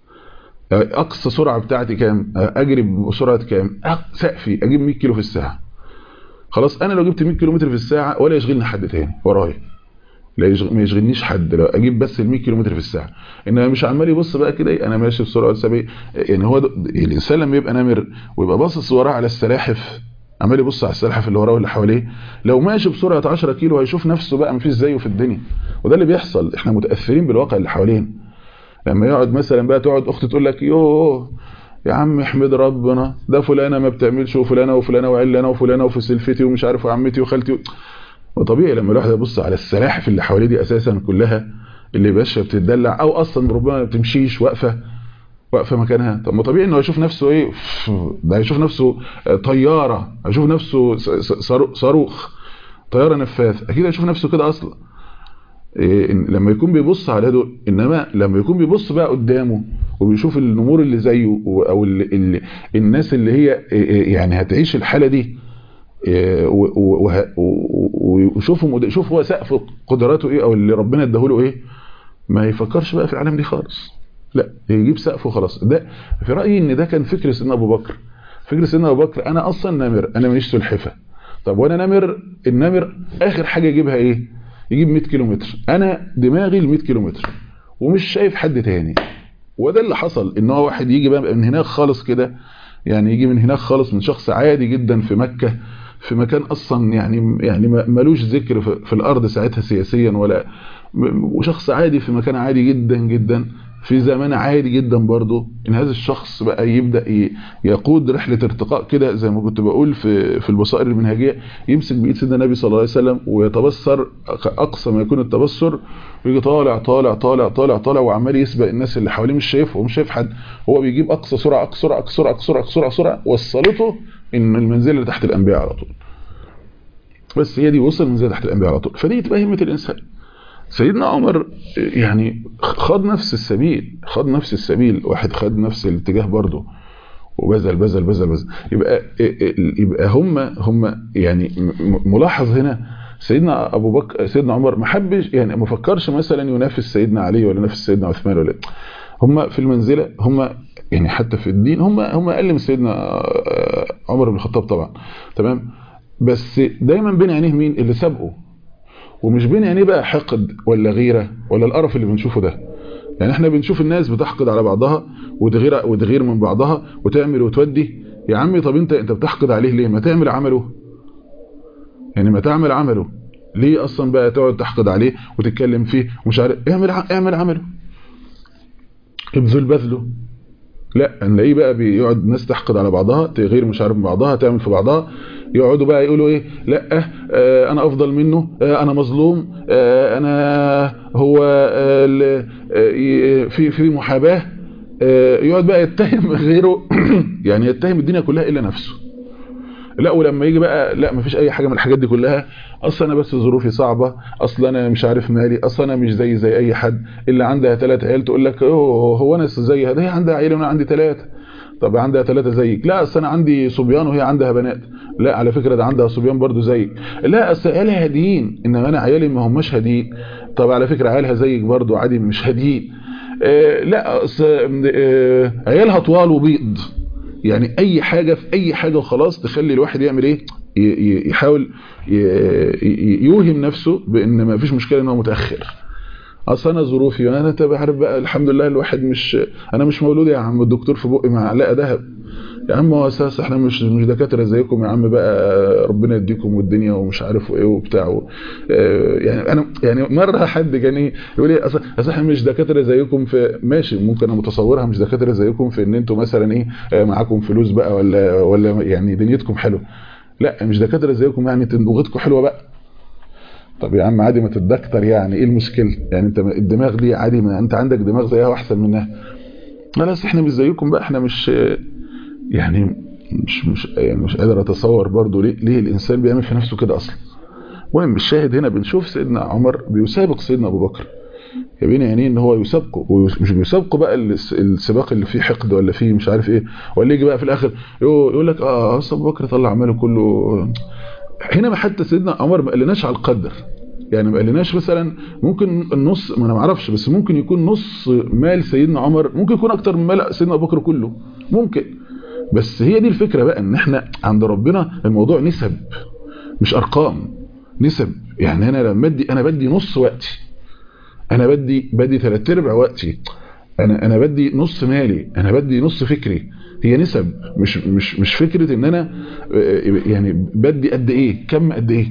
اقصى سرعة بتاعتي كام اجري بسرعة كام سقفي اجيب 100 كيلو في الساعة خلاص انا لو جبت 100 كيلو متر في الساعة ولا يشغلني حد تاني ورايا لا يشغل ما يشغلنيش حد لو اجيب بس ال 100 كيلو متر في الساعه انما مش عمال يبص بقى كده انا ماشي بسرعه سبيع يعني هو الانسان لما يبقى نمر ويبقى باصص وراه على السلاحف عمال يبص على السلاحف اللي وراه واللي حواليه لو ماشي بسرعه 10 كيلو هيشوف نفسه بقى مفيش زيه في الدنيا وده اللي بيحصل احنا متاثرين بالواقع اللي حوالينا لما يقعد مثلا بقى تقعد اخت تقول لك يوه يا عم احمد ربنا ده فلانه ما بتعملش وفلانه وفلانه وعلانه وفلانه وفي سلفتي ومش عارف وعمتي وخالتي وطبيعي لما الواحد يبص على السلاحف اللي حواليه دي اساسا كلها اللي باشا بتدلع او اصلا ربما ما بتمشيش واقفه واقفه مكانها طب ما طبيعي انه يشوف نفسه ايه ده يشوف نفسه طياره يشوف نفسه صاروخ طياره نفاث اكيد هيشوف نفسه كده اصلا إيه لما يكون بيبص على دول انما لما يكون بيبص بقى قدامه وبيشوف النمور اللي زيه او اللي اللي الناس اللي هي يعني هتعيش الحاله دي وشوفوا شوف هو سقف قدراته ايه او اللي ربنا اداهوله ايه ما يفكرش بقى في العالم دي خالص لا يجيب سقف وخلاص ده في رايي ان ده كان فكر سيدنا ابو بكر فكر سيدنا ابو بكر انا اصلا نمر انا ماليش سلحفه طب وانا نمر النمر اخر حاجه يجيبها ايه يجيب 100 كيلو متر انا دماغي ال 100 كيلو متر ومش شايف حد تاني وده اللي حصل ان هو واحد يجي بقى من هناك خالص كده يعني يجي من هناك خالص من شخص عادي جدا في مكة في مكان اصلا يعني يعني ملوش ذكر في الارض ساعتها سياسيا ولا وشخص عادي في مكان عادي جدا جدا في زمان عادي جدا برضه ان هذا الشخص بقى يبدا يقود رحله ارتقاء كده زي ما كنت بقول في في البصائر المنهجيه يمسك بايد سيدنا النبي صلى الله عليه وسلم ويتبصر اقصى ما يكون التبصر ويجي طالع طالع طالع طالع طالع وعمال يسبق الناس اللي حواليه مش شايفه ومش شايف حد هو بيجيب اقصى سرعه اقصى سرعه اقصى سرعه اقصى سرعه اقصى سرعه, سرعة وصلته ان المنزل اللي تحت الانبياء على طول بس هي دي وصل المنزل تحت الانبياء على طول فدي تبقى همه الانسان سيدنا عمر يعني خد نفس السبيل خد نفس السبيل واحد خد نفس الاتجاه برضه وبذل بذل بذل بذل يبقى يبقى هم هم يعني ملاحظ هنا سيدنا ابو بكر سيدنا عمر ما حبش يعني ما فكرش مثلا ينافس سيدنا علي ولا ينافس سيدنا عثمان ولا هم في المنزله هم يعني حتى في الدين هم هم اقل من سيدنا عمر بن الخطاب طبعا تمام بس دايما بين عينيه مين اللي سبقه ومش بين عينيه بقى حقد ولا غيره ولا القرف اللي بنشوفه ده يعني احنا بنشوف الناس بتحقد على بعضها وتغير وتغير من بعضها وتعمل وتودي يا عمي طب انت انت بتحقد عليه ليه ما تعمل عمله يعني ما تعمل عمله ليه اصلا بقى تقعد تحقد عليه وتتكلم فيه ومش عارف اعمل اعمل عمله ابذل بذله لا نلاقيه بقى بيقعد ناس تحقد على بعضها تغير مش عارف من بعضها تعمل في بعضها يقعدوا بقى يقولوا ايه لا آه انا افضل منه آه انا مظلوم آه انا هو آه في في محاباه آه يقعد بقى يتهم غيره يعني يتهم الدنيا كلها الا نفسه لا ولما يجي بقى لا مفيش اي حاجه من الحاجات دي كلها اصل انا بس ظروفي صعبه اصل انا مش عارف مالي اصل انا مش زي زي اي حد اللي عندها ثلاث عيال تقول لك اوه هو انا زيها ده هي عندها عيله وانا عندي ثلاثه طب عندها ثلاثه زيك لا اصل انا عندي صبيان وهي عندها بنات لا على فكره ده عندها صبيان برضو زيك لا اصل عيالها هاديين انما انا عيالي ما هماش هاديين طب على فكره عيالها زيك برضو عادي مش هاديين آه لا اصل آه عيالها طوال وبيض يعني اي حاجة في اي حاجة وخلاص تخلي الواحد يعمل ايه يحاول يوهم نفسه بان ما فيش مشكلة ان هو متأخر اصل انا ظروفي وانا انت عارف بقى الحمد لله الواحد مش انا مش مولود يا عم الدكتور في بقي معلقه ذهب يا عم هو اساس احنا مش مش دكاتره زيكم يا عم بقى ربنا يديكم والدنيا ومش عارف ايه وبتاع يعني انا يعني مره حد كان ايه يقول لي اصل احنا مش دكاتره زيكم في ماشي ممكن انا متصورها مش دكاتره زيكم في ان انتوا مثلا ايه معاكم فلوس بقى ولا ولا يعني دنيتكم حلوه لا مش دكاتره زيكم يعني لغتكم حلوه بقى طب يا عم عادي ما تتدكتر يعني ايه المشكله يعني انت الدماغ دي عادي ما انت عندك دماغ زيها واحسن منها لا احنا مش زيكم بقى احنا مش يعني مش مش يعني مش قادر اتصور برضو ليه ليه الانسان بيعمل في نفسه كده اصلا المهم الشاهد هنا بنشوف سيدنا عمر بيسابق سيدنا ابو بكر يبين يعني ان هو يسابقه ومش بيسابقه بقى السباق اللي فيه حقد ولا فيه مش عارف ايه ولا يجي بقى في الاخر يقول لك اه اصل ابو بكر طلع عمله كله هنا ما حتى سيدنا عمر ما قالناش على القدر يعني ما قالناش مثلا ممكن النص ما انا ما اعرفش بس ممكن يكون نص مال سيدنا عمر ممكن يكون اكتر من مال سيدنا ابو بكر كله ممكن بس هي دي الفكرة بقى ان احنا عند ربنا الموضوع نسب مش ارقام نسب يعني انا لما بدي انا بدي نص وقتي انا بدي بدي ثلاث ارباع وقتي انا انا بدي نص مالي انا بدي نص فكري هي نسب مش مش مش فكرة ان انا يعني بدي قد ايه كم قد ايه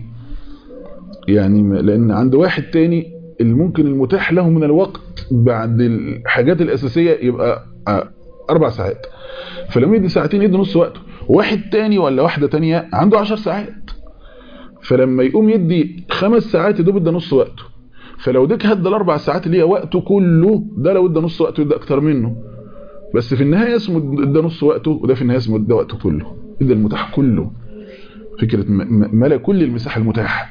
يعني لان عند واحد تاني اللي ممكن المتاح له من الوقت بعد الحاجات الاساسية يبقى اربع ساعات فلما يدي ساعتين يدي نص وقته واحد تاني ولا واحدة تانية عنده عشر ساعات فلما يقوم يدي خمس ساعات يدوب ادى نص وقته فلو ديك هدى الاربع ساعات اللي هي وقته كله ده لو ادى نص وقته يدى اكتر منه بس في النهاية اسمه ادى نص وقته وده في النهاية اسمه ادى وقته كله ادى المتاح كله فكرة ملا كل المساحة المتاحة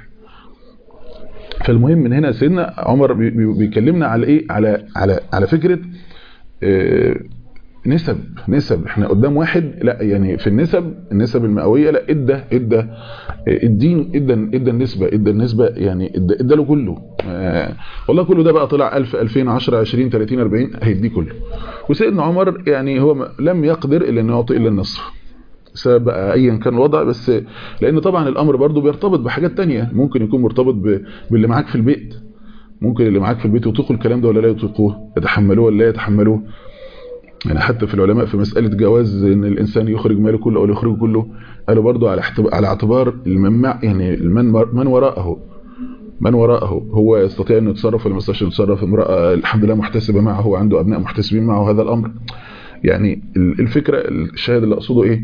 فالمهم من هنا سيدنا عمر بيكلمنا على ايه على على على فكرة اه نسب نسب احنا قدام واحد لا يعني في النسب النسب المئويه لا ادى ادى الدين ادى ادى النسبه ادى النسبه يعني ادى, ادى له كله آه والله كله ده بقى طلع 1000 2000 10 20 30 40 هيديه كله وسيدنا عمر يعني هو لم يقدر الا انه يعطي الا النصف سبب بقى ايا كان الوضع بس لان طبعا الامر برضو بيرتبط بحاجات تانية ممكن يكون مرتبط باللي معاك في البيت ممكن اللي معاك في البيت يطيقوا الكلام ده ولا لا يطيقوه يتحملوه ولا لا يتحملوه يعني حتى في العلماء في مسألة جواز ان الانسان يخرج ماله كله او يخرج كله قالوا برضو على على اعتبار الممع يعني المن من وراءه من وراءه هو يستطيع انه يتصرف ولا ما يستطيعش يتصرف امرأة الحمد لله محتسبة معه وعنده ابناء محتسبين معه هذا الامر يعني الفكرة الشاهد اللي اقصده ايه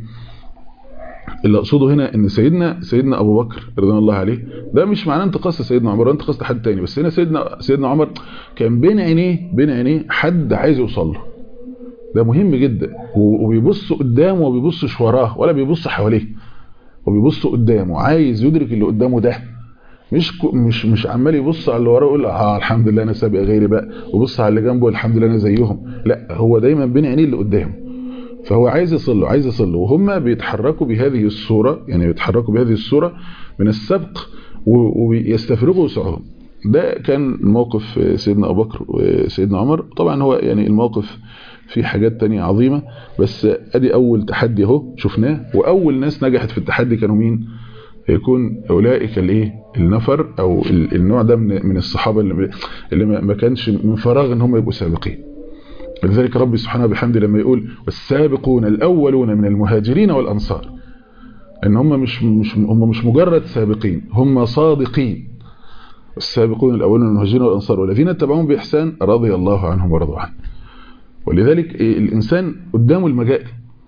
اللي اقصده هنا ان سيدنا سيدنا ابو بكر رضي الله عليه ده مش معناه انتقاص سيدنا عمر انتقاص حد تاني بس هنا سيدنا سيدنا عمر كان بين عينيه بين عينيه حد عايز يوصل له ده مهم جدا وبيبص قدامه وما بيبصش وراه ولا بيبص حواليه وبيبص قدامه عايز يدرك اللي قدامه ده مش مش مش عمال يبص على اللي وراه يقول اه الحمد لله انا سابق غيري بقى وبص على اللي جنبه الحمد لله انا زيهم لا هو دايما بين عينيه اللي قدامه فهو عايز يصل له عايز يصل له وهم بيتحركوا بهذه الصورة يعني بيتحركوا بهذه الصورة من السبق ويستفرغوا وسعهم ده كان موقف سيدنا أبو بكر وسيدنا عمر طبعا هو يعني الموقف في حاجات تانية عظيمة بس ادي اول تحدي اهو شفناه واول ناس نجحت في التحدي كانوا مين يكون اولئك الايه النفر او النوع ده من من الصحابه اللي, اللي ما كانش من فراغ ان هم يبقوا سابقين لذلك ربي سبحانه بحمده لما يقول والسابقون الاولون من المهاجرين والانصار ان هم مش مش هم مش مجرد سابقين هم صادقين السابقون الاولون من المهاجرين والانصار والذين اتبعوهم باحسان رضي الله عنهم ورضوا عنه ولذلك الإنسان قدامه المجال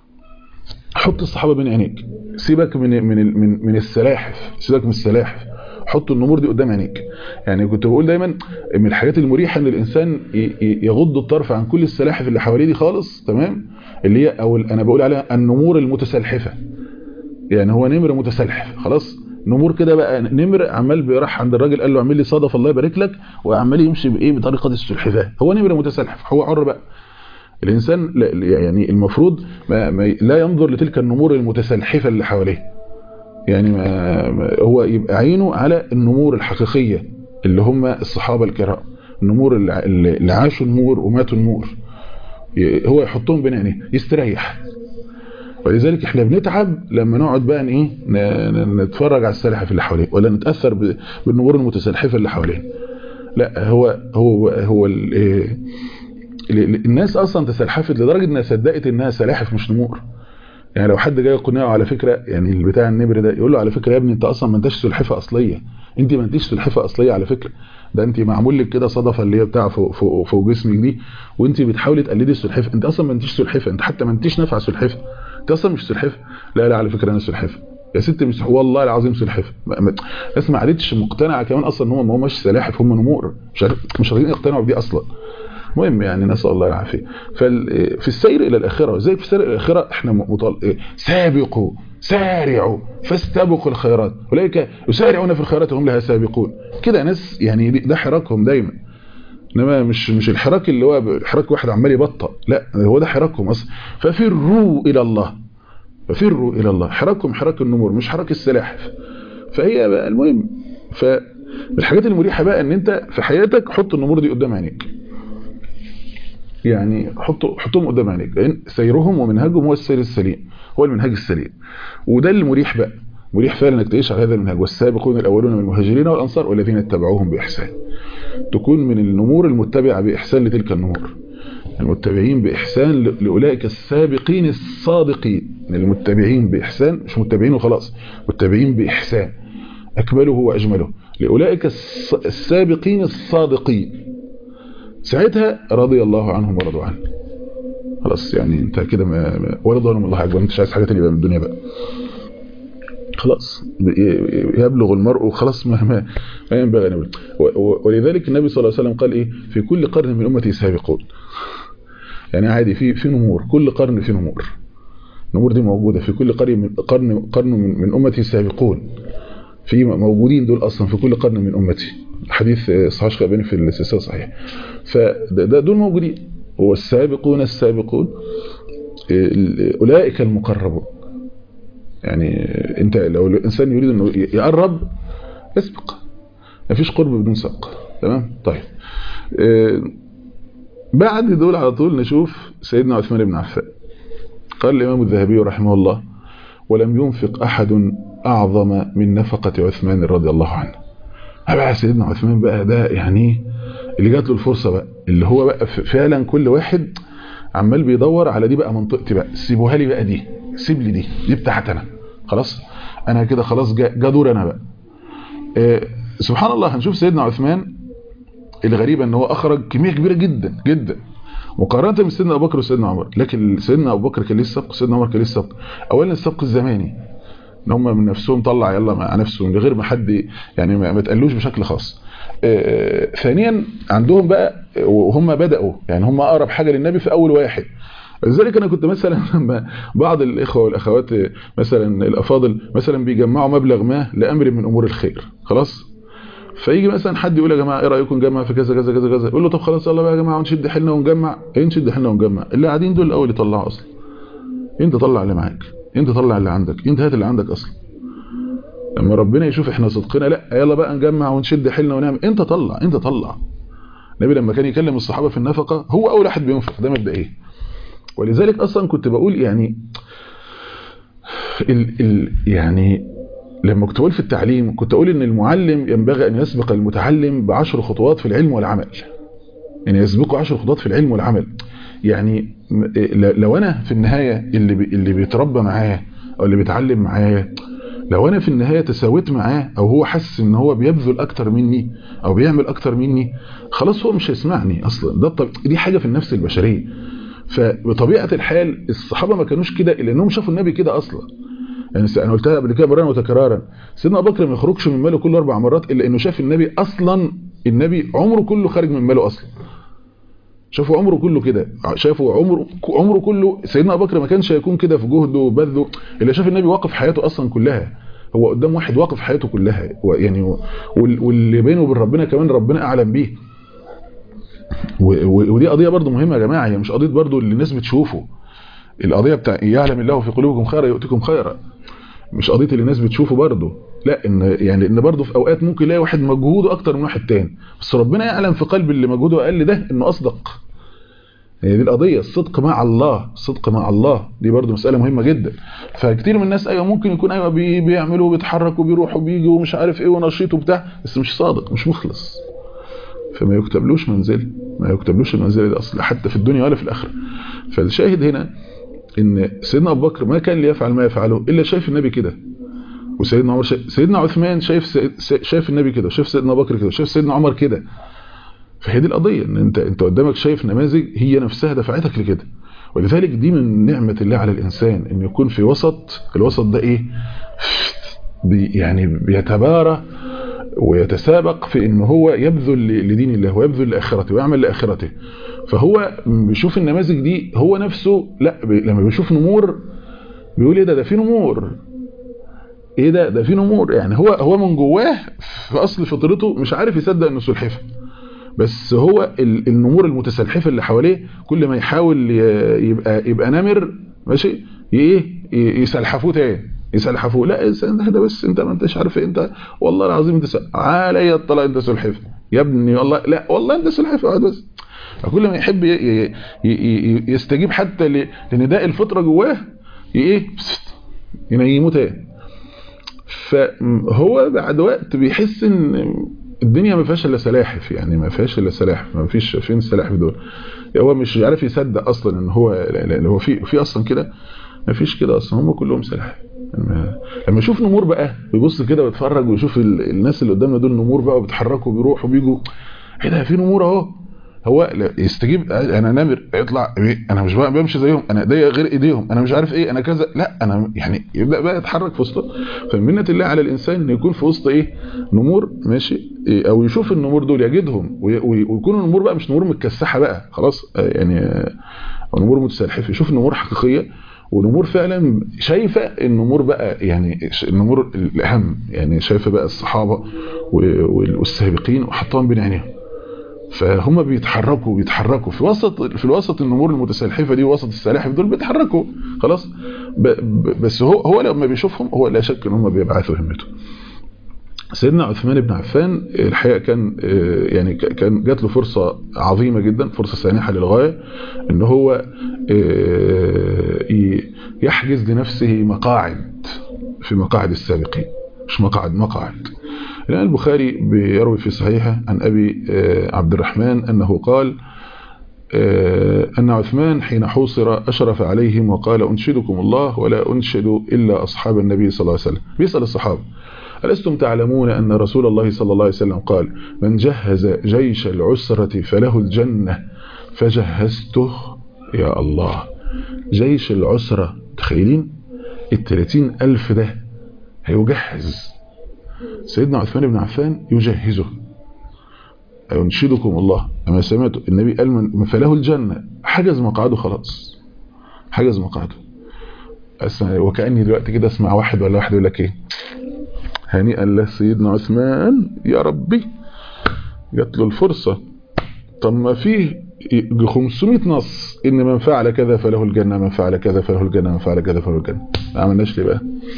حط الصحابة بين عينيك سيبك من من من من السلاحف سيبك من السلاحف حط النمور دي قدام عينيك يعني كنت بقول دايما من الحاجات المريحة ان الانسان يغض الطرف عن كل السلاحف اللي حواليه دي خالص تمام اللي هي او انا بقول عليها النمور المتسلحفة يعني هو نمر متسلحف خلاص نمور كده بقى نمر عمال بيروح عند الراجل قال له اعمل لي صدف الله يبارك لك وعمال يمشي بايه بطريقه السلحفاه هو نمر متسلحف هو حر بقى الإنسان يعني المفروض ما ما لا ينظر لتلك النمور المتسلحفة اللي حواليه يعني ما هو يبقى عينه على النمور الحقيقية اللي هم الصحابة الكرام النمور اللي عاشوا النور وماتوا النور هو يحطهم بين عينيه يستريح ولذلك احنا بنتعب لما نقعد بقى ايه نتفرج على السلاحف اللي حواليه ولا نتأثر بالنمور المتسلحفة اللي حواليه لا هو هو هو الناس اصلا تسلحفت لدرجه انها صدقت انها سلاحف مش نمور يعني لو حد جاي يقنعه على فكره يعني بتاع النمر ده يقول له على فكره يا ابني انت اصلا ما انتش سلحفه اصليه انت ما انتش سلحفه اصليه على فكره ده انت معمول لك كده صدفه اللي هي بتاع فوق, فوق, فوق جسمك دي وانت بتحاولي تقلدي السلحفه انت اصلا ما انتش سلحفه انت حتى ما انتش نافعه سلحفه انت اصلا مش سلحفه لا لا على فكره انا سلحفه يا ست مش والله العظيم سلحفه الناس ما عادتش مقتنعه كمان اصلا ان هم ما هماش سلاحف هم نمور مش مش راضيين يقتنعوا بدي اصلا مهم يعني نسأل الله العافية ففي السير إلى الآخرة زي في السير إلى الآخرة احنا مطل... سابقوا سارعوا فاستبقوا الخيرات أولئك يسارعون في الخيرات وهم لها سابقون كده ناس يعني ده حراكهم دايما انما مش مش الحراك اللي هو حراك واحد عمال يبطأ لا هو ده حراكهم اصلا ففروا الى الله ففروا الى الله حراكهم حراك النمور مش حراك السلاحف فهي بقى المهم فالحاجات المريحه بقى ان انت في حياتك حط النمور دي قدام عينيك يعني حطوا حطهم قدام عينيك لان سيرهم ومنهجهم هو السير السليم هو المنهج السليم وده اللي مريح بقى مريح فعلا انك تعيش على هذا المنهج والسابقون الاولون من المهاجرين والانصار والذين اتبعوهم باحسان تكون من النمور المتبعه باحسان لتلك النمور المتبعين باحسان لاولئك السابقين الصادقين المتبعين باحسان مش متبعين وخلاص متبعين باحسان اكمله واجمله لاولئك السابقين الصادقين ساعتها رضي الله عنهم ورضوا عنه خلاص يعني انت كده ما ورضوهم الله اكبر انت مش عايز حاجه ثانيه بقى من الدنيا بقى خلاص يبلغ المرء خلاص ما ما, ما ينبغي ان ولذلك النبي صلى الله عليه وسلم قال ايه في كل قرن من امتي سابقون يعني عادي في في نمور كل قرن في نمور النمور دي موجوده في كل قرن من قرن قرن من, من امتي سابقون في موجودين دول اصلا في كل قرن من امتي حديث صحيح شيخ في السلسله صحيح فده دول موجودين هو السابقون السابقون اولئك المقربون يعني انت لو الانسان يريد انه يقرب اسبق مفيش قرب بدون سبق تمام طيب بعد دول على طول نشوف سيدنا عثمان بن عفان قال الامام الذهبي رحمه الله ولم ينفق احد اعظم من نفقه عثمان رضي الله عنه بقى سيدنا عثمان بقى ده يعني اللي جات له الفرصه بقى اللي هو بقى فعلا كل واحد عمال بيدور على دي بقى منطقتي بقى سيبوها لي بقى دي سيب لي دي دي بتاعتي انا خلاص انا كده خلاص جا دور انا بقى آه سبحان الله هنشوف سيدنا عثمان الغريب ان هو اخرج كميه كبيره جدا جدا مقارنه بسيدنا ابو بكر وسيدنا عمر لكن سيدنا ابو بكر كان ليه السبق وسيدنا عمر كان ليه السبق اولا السبق الزماني ان هم من نفسهم طلع يلا مع نفسهم من غير ما حد يعني ما تقلوش بشكل خاص آه ثانيا عندهم بقى وهم بدأوا يعني هم اقرب حاجه للنبي في اول واحد لذلك انا كنت مثلا لما بعض الاخوه والاخوات مثلا الافاضل مثلا بيجمعوا مبلغ ما لامر من امور الخير خلاص فيجي مثلا حد يقول يا جماعه ايه رايكم نجمع في كذا كذا كذا كذا يقول له طب خلاص يلا بقى يا جماعه ونشد حيلنا ونجمع ايه نشد حيلنا ونجمع اللي قاعدين دول الاول يطلعوا اصلا انت طلع اللي معاك انت طلع اللي عندك انت هات اللي عندك اصلا لما ربنا يشوف احنا صدقنا لا يلا بقى نجمع ونشد حيلنا ونعمل انت طلع انت طلع النبي لما كان يكلم الصحابه في النفقه هو اول واحد بينفق ده مبدا ايه ولذلك اصلا كنت بقول يعني ال ال يعني لما كنت بقول في التعليم كنت اقول ان المعلم ينبغي ان يسبق المتعلم بعشر خطوات في العلم والعمل يعني يسبقه عشر خطوات في العلم والعمل يعني لو انا في النهايه اللي بي اللي بيتربى معايا او اللي بيتعلم معايا لو انا في النهايه تساويت معاه او هو حس ان هو بيبذل اكتر مني او بيعمل اكتر مني خلاص هو مش هيسمعني اصلا ده طب دي حاجه في النفس البشريه فبطبيعه الحال الصحابه ما كانوش كده الا انهم شافوا النبي كده اصلا يعني انا قلتها قبل كده مرارا وتكرارا سيدنا ابو بكر ما يخرجش من ماله كل اربع مرات الا انه شاف النبي اصلا النبي عمره كله خارج من ماله اصلا شافوا عمره كله كده شافوا عمره عمره كله سيدنا ابو بكر ما كانش هيكون كده في جهده وبذله الا شاف النبي واقف حياته اصلا كلها هو قدام واحد واقف حياته كلها يعني واللي بينه وبين ربنا كمان ربنا اعلم بيه ودي قضيه برضو مهمه يا جماعه هي مش قضيه برضو اللي الناس بتشوفه القضيه بتاع يعلم الله في قلوبكم خيرا يؤتكم خيرا مش قضيه اللي الناس بتشوفه برضو لا ان يعني ان برضو في اوقات ممكن يلاقي واحد مجهوده اكتر من واحد تاني بس ربنا يعلم في قلب اللي مجهوده اقل ده انه اصدق هي دي القضيه الصدق مع الله الصدق مع الله دي برضو مساله مهمه جدا فكتير من الناس ايوه ممكن يكون ايوه بي بيعملوا وبيتحركوا وبيروحوا وبيجوا ومش عارف ايه ونشيط وبتاع بس مش صادق مش مخلص فما يكتبلوش منزل ما يكتبلوش المنزل ده اصلا حتى في الدنيا ولا في الاخره فالشاهد هنا ان سيدنا ابو بكر ما كان ليفعل ما يفعله الا شايف النبي كده وسيدنا عمر شايف سيدنا عثمان شايف شايف النبي كده شايف سيدنا ابو بكر كده شايف سيدنا عمر كده فهي دي القضيه ان انت انت قدامك شايف نماذج هي نفسها دفعتك لكده ولذلك دي من نعمه الله على الانسان ان يكون في وسط الوسط ده ايه بي يعني بيتبارى ويتسابق في ان هو يبذل لدين الله ويبذل لاخرته ويعمل لاخرته فهو بيشوف النماذج دي هو نفسه لا بي لما بيشوف نمور بيقول ايه ده ده في نمور ايه ده ده في نمور يعني هو هو من جواه في اصل فطرته مش عارف يصدق انه سلحفه بس هو النمور المتسلحفه اللي حواليه كل ما يحاول يبقى يبقى نمر ماشي ايه يسلحفوه تاني يسلحفوه لا ده بس انت ما انتش عارف ايه انت والله العظيم انت علي الطلاق انت سلحفه يا ابني والله لا والله انت سلحفه اقعد بس فكل ما يحب يستجيب حتى لنداء الفطره جواه ايه ينيموه تاني فهو بعد وقت بيحس ان الدنيا ما فيهاش الا سلاحف يعني ما فيهاش الا سلاحف ما فيش فين السلاحف دول هو مش عارف يصدق اصلا ان هو اللي هو في في اصلا كده ما فيش كده اصلا هم كلهم سلاحف لما يشوف نمور بقى ويبص كده ويتفرج ويشوف الناس اللي قدامنا دول نمور بقى وبيتحركوا وبيروحوا وبيجوا ايه ده في نمور اهو هو يستجيب انا نمر يطلع انا مش بقى بمشي زيهم انا ايديا غير ايديهم انا مش عارف ايه انا كذا لا انا يعني يبدا بقى يتحرك في وسطه فمنه الله على الانسان ان يكون في وسط ايه نمور ماشي إيه او يشوف النمور دول يجدهم ويكونوا النمور بقى مش نمور متكسحه بقى خلاص يعني او نمور متسلحفه يشوف نمور حقيقيه ونمور فعلا شايفه النمور بقى يعني النمور الاهم يعني شايفه بقى الصحابه والسابقين وحطهم بين عينيهم فهم بيتحركوا بيتحركوا في وسط في الوسط النمور المتسلحفه دي وسط السلاحف دول بيتحركوا خلاص ب ب بس هو هو لما بيشوفهم هو لا شك ان هم بيبعثوا همته سيدنا عثمان بن عفان الحقيقه كان يعني كان جات له فرصه عظيمه جدا فرصه سانحه للغايه ان هو يحجز لنفسه مقاعد في مقاعد السابقين مش مقعد مقعد الآن البخاري بيروي في صحيحه عن أبي عبد الرحمن أنه قال أن عثمان حين حوصر أشرف عليهم وقال أنشدكم الله ولا أنشد إلا أصحاب النبي صلى الله عليه وسلم بيسأل الصحابة ألستم تعلمون أن رسول الله صلى الله عليه وسلم قال من جهز جيش العسرة فله الجنة فجهزته يا الله جيش العسرة تخيلين التلاتين ألف ده هيجهز سيدنا عثمان بن عفان يجهزه ينشدكم الله أما سمعت النبي قال من فله الجنة حجز مقعده خلاص حجز مقعده أسمع وكأني دلوقتي كده اسمع واحد ولا واحد يقول لك ايه هنيئا له سيدنا عثمان يا ربي جات له الفرصة طب ما فيه 500 نص ان من فعل كذا فله الجنة من فعل كذا فله الجنة من فعل كذا فله الجنة ما عملناش ليه بقى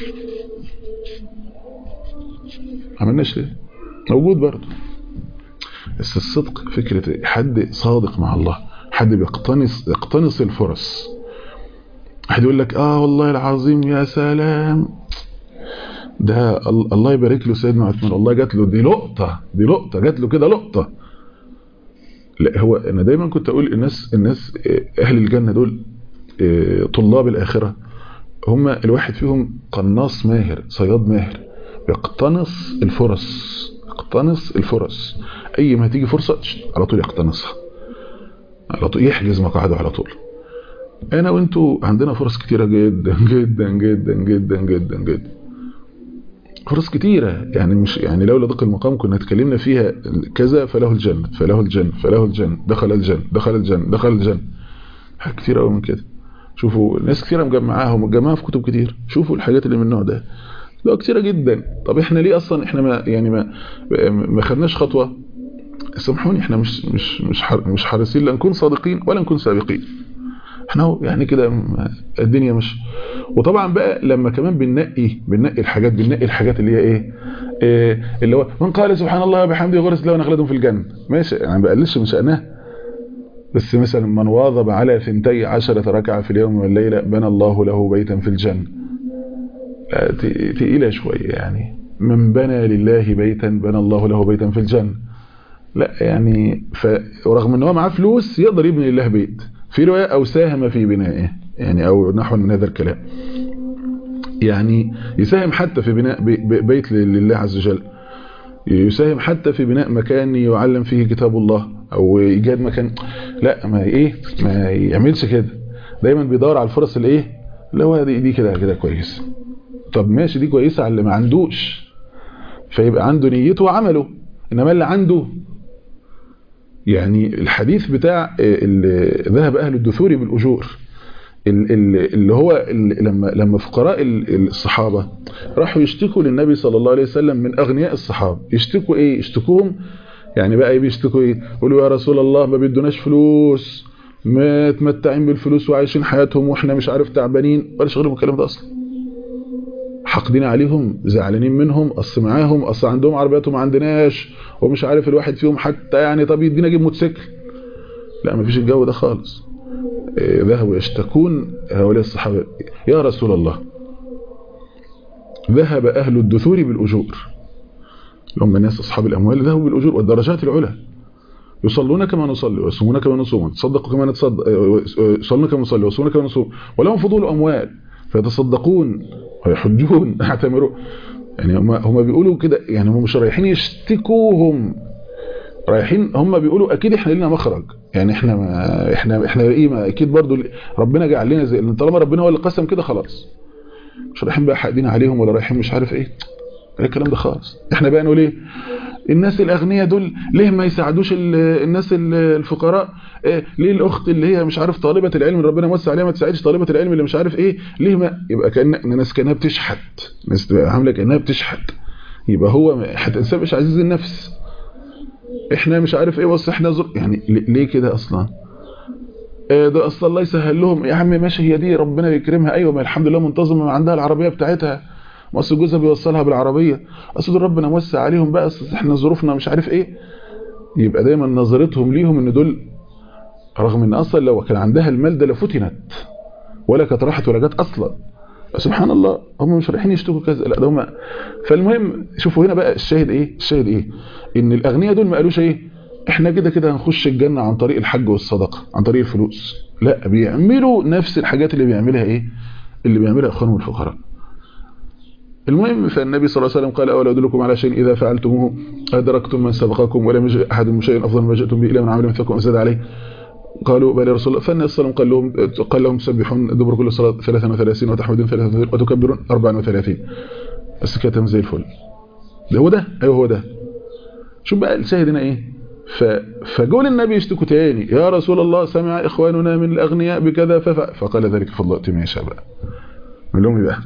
ما عملناش ليه موجود برضه بس الصدق فكرة حد صادق مع الله حد بيقتنص يقتنص الفرص حد يقول لك اه والله العظيم يا سلام ده الله يبارك له سيدنا عثمان الله جات له دي لقطة دي لقطة جات له كده لقطة لا هو انا دايما كنت اقول الناس الناس اهل الجنة دول طلاب الاخرة هم الواحد فيهم قناص ماهر صياد ماهر يقتنص الفرص يقتنص الفرص اي ما تيجي فرصة على طول يقتنصها على طول يحجز مقعده على طول انا وانتوا عندنا فرص كتيرة جدا جدا جدا جدا جدا جدا فرص كتيرة يعني مش يعني لولا ضيق المقام كنا اتكلمنا فيها كذا فله الجنة فله الجنة فله الجنة دخل الجنة دخل الجنة دخل الجنة حاجات كتيرة قوي من كده شوفوا ناس كتيرة مجمعاها ومجمعها في كتب كتير شوفوا الحاجات اللي من النوع ده ده كتيرة جدا طب احنا ليه اصلا احنا ما يعني ما ما خدناش خطوة سامحوني احنا مش مش مش مش حريصين لا نكون صادقين ولا نكون سابقين احنا يعني كده الدنيا مش وطبعا بقى لما كمان بننقي بننقي الحاجات بننقي الحاجات اللي هي ايه, إيه اللي هو من قال سبحان الله وبحمده غرس له نخلدهم في الجنة ماشي يعني ما بقللش من شأنها بس مثلا من واظب على ثنتي عشرة ركعة في اليوم والليلة بنى الله له بيتا في الجنة تقيلة شوية يعني من بنى لله بيتا بنى الله له بيتا في الجنة لا يعني ورغم ان هو معاه فلوس يقدر يبني لله بيت في رواية او ساهم في بنائه يعني او نحو من هذا الكلام يعني يساهم حتى في بناء بيت لله عز وجل يساهم حتى في بناء مكان يعلم فيه كتاب الله او ايجاد مكان لا ما ايه ما يعملش كده دايما بيدور على الفرص اللي ايه اللي هو دي, دي كده كده كويس طب ماشي دي كويسه على اللي ما عندوش فيبقى عنده نيته وعمله انما اللي عنده يعني الحديث بتاع اللي ذهب اهل الدثور بالاجور اللي هو لما لما فقراء الصحابه راحوا يشتكوا للنبي صلى الله عليه وسلم من اغنياء الصحابه يشتكوا ايه يشتكوهم يعني بقى ايه بيشتكوا ايه يقولوا يا رسول الله ما بيدوناش فلوس متمتعين بالفلوس وعايشين حياتهم واحنا مش عارف تعبانين ولا شغلهم الكلام ده اصلا حاقدين عليهم زعلانين منهم اصل معاهم اصل عندهم عربيات وما عندناش ومش عارف الواحد فيهم حتى يعني طب يدينا اجيب موتوسيكل لا مفيش الجو ده خالص ذهبوا يشتكون هؤلاء الصحابه يا رسول الله ذهب اهل الدثور بالاجور هم الناس اصحاب الاموال ذهبوا بالاجور والدرجات العلى يصلون كما نصلي ويصومون كما نصوم يتصدقوا كما نتصدق يصلون كما نصلي ويصومون كما نصوم ولهم فضول اموال فيتصدقون ويحجون يعتمرون يعني هم هم بيقولوا كده يعني هم مش رايحين يشتكوهم رايحين هم بيقولوا اكيد احنا لنا مخرج يعني احنا ما احنا احنا ايه ما اكيد برضو ربنا جعل لنا زي طالما ربنا هو اللي قسم كده خلاص مش رايحين بقى حاقدين عليهم ولا رايحين مش عارف ايه الكلام ده خالص احنا بقى نقول ايه الناس الاغنياء دول ليه ما يساعدوش الناس الفقراء إيه ليه الاخت اللي هي مش عارف طالبه العلم اللي ربنا موسع عليها ما تساعدش طالبه العلم اللي مش عارف ايه ليه ما يبقى كان الناس كانها بتشحت الناس عامله كانها بتشحت يبقى هو حتى الانسان مش عزيز النفس احنا مش عارف ايه بس احنا زر... يعني ليه كده اصلا اه ده اصلا الله يسهل لهم يا عم ماشي هي دي ربنا يكرمها ايوه ما الحمد لله منتظمه ما عندها العربيه بتاعتها اصل جوزها بيوصلها بالعربيه اصل ربنا موسع عليهم بقى اصل احنا ظروفنا مش عارف ايه يبقى دايما نظرتهم ليهم ان دول رغم ان اصلا لو كان عندها المال ده لفتنت ولا كانت راحت ولا جت اصلا سبحان الله هم مش رايحين يشتكوا كذا لا ده هم فالمهم شوفوا هنا بقى الشاهد ايه الشاهد ايه ان الاغنياء دول ما قالوش ايه احنا كده كده هنخش الجنه عن طريق الحج والصدقه عن طريق الفلوس لا بيعملوا نفس الحاجات اللي بيعملها ايه اللي بيعملها اخوانهم الفقراء المهم فالنبي صلى الله عليه وسلم قال أولا أدلكم على شيء إذا فعلتموه أدركتم من سبقكم ولم يجد أحد من شيء أفضل ما جئتم به إلا من عمل مثلكم أزاد عليه قالوا بل يا رسول الله فالنبي صلى الله عليه وسلم قال لهم قال لهم تسبحون دبر كل صلاة 33 وتحمدون 33 وتكبرون 34 بس كده زي الفل ده هو ده أيوه هو ده شوف بقى الشاهد هنا إيه ف... فقول النبي يشتكوا تاني يا رسول الله سمع إخواننا من الأغنياء بكذا ففعل فقال ذلك فضل أتم يا شباب من لهم بقى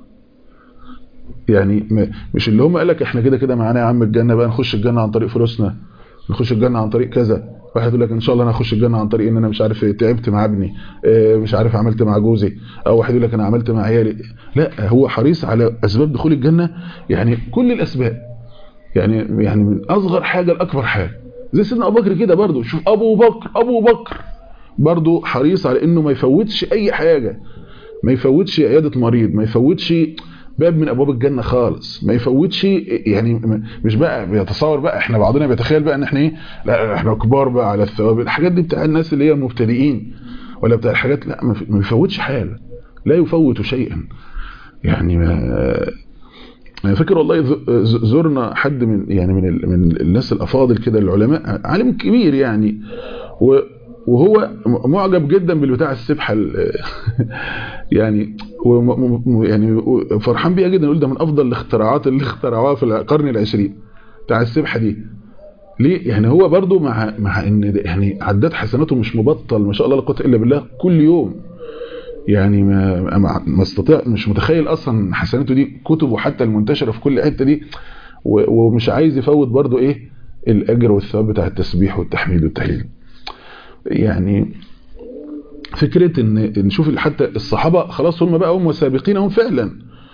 يعني مش اللي هم قال لك احنا كده كده معانا يا عم الجنة بقى نخش الجنة عن طريق فلوسنا نخش الجنة عن طريق كذا واحد يقول لك ان شاء الله انا اخش الجنة عن طريق ان انا مش عارف تعبت مع ابني مش عارف عملت مع جوزي او واحد يقول لك انا عملت مع عيالي لا هو حريص على اسباب دخول الجنة يعني كل الاسباب يعني يعني من اصغر حاجة لاكبر حاجة زي سيدنا ابو بكر كده برضه شوف ابو بكر ابو بكر برضه حريص على انه ما يفوتش اي حاجة ما يفوتش عيادة مريض ما يفوتش باب من ابواب الجنه خالص ما يفوتش يعني مش بقى بيتصور بقى احنا بعضنا بيتخيل بقى ان احنا ايه لا احنا كبار بقى على الثواب الحاجات دي بتاع الناس اللي هي مبتدئين ولا بتاع الحاجات لا ما يفوتش حاجه لا يفوت شيئا يعني ما انا فاكر والله زرنا حد من يعني من من الناس الافاضل كده العلماء عالم كبير يعني و وهو معجب جدا بالبتاع السبحه يعني يعني فرحان بيها جدا يقول ده من افضل الاختراعات اللي اخترعوها في القرن العشرين بتاع السبحه دي ليه يعني هو برضو مع مع ان يعني عداد حسناته مش مبطل ما شاء الله لا قوه الا بالله كل يوم يعني ما ما استطيع مش متخيل اصلا حسناته دي كتبه حتى المنتشره في كل حته دي ومش عايز يفوت برضو ايه الاجر والثواب بتاع التسبيح والتحميد والتهليل يعني فكرة ان نشوف حتى الصحابة خلاص هم بقى هم سابقين هم فعلا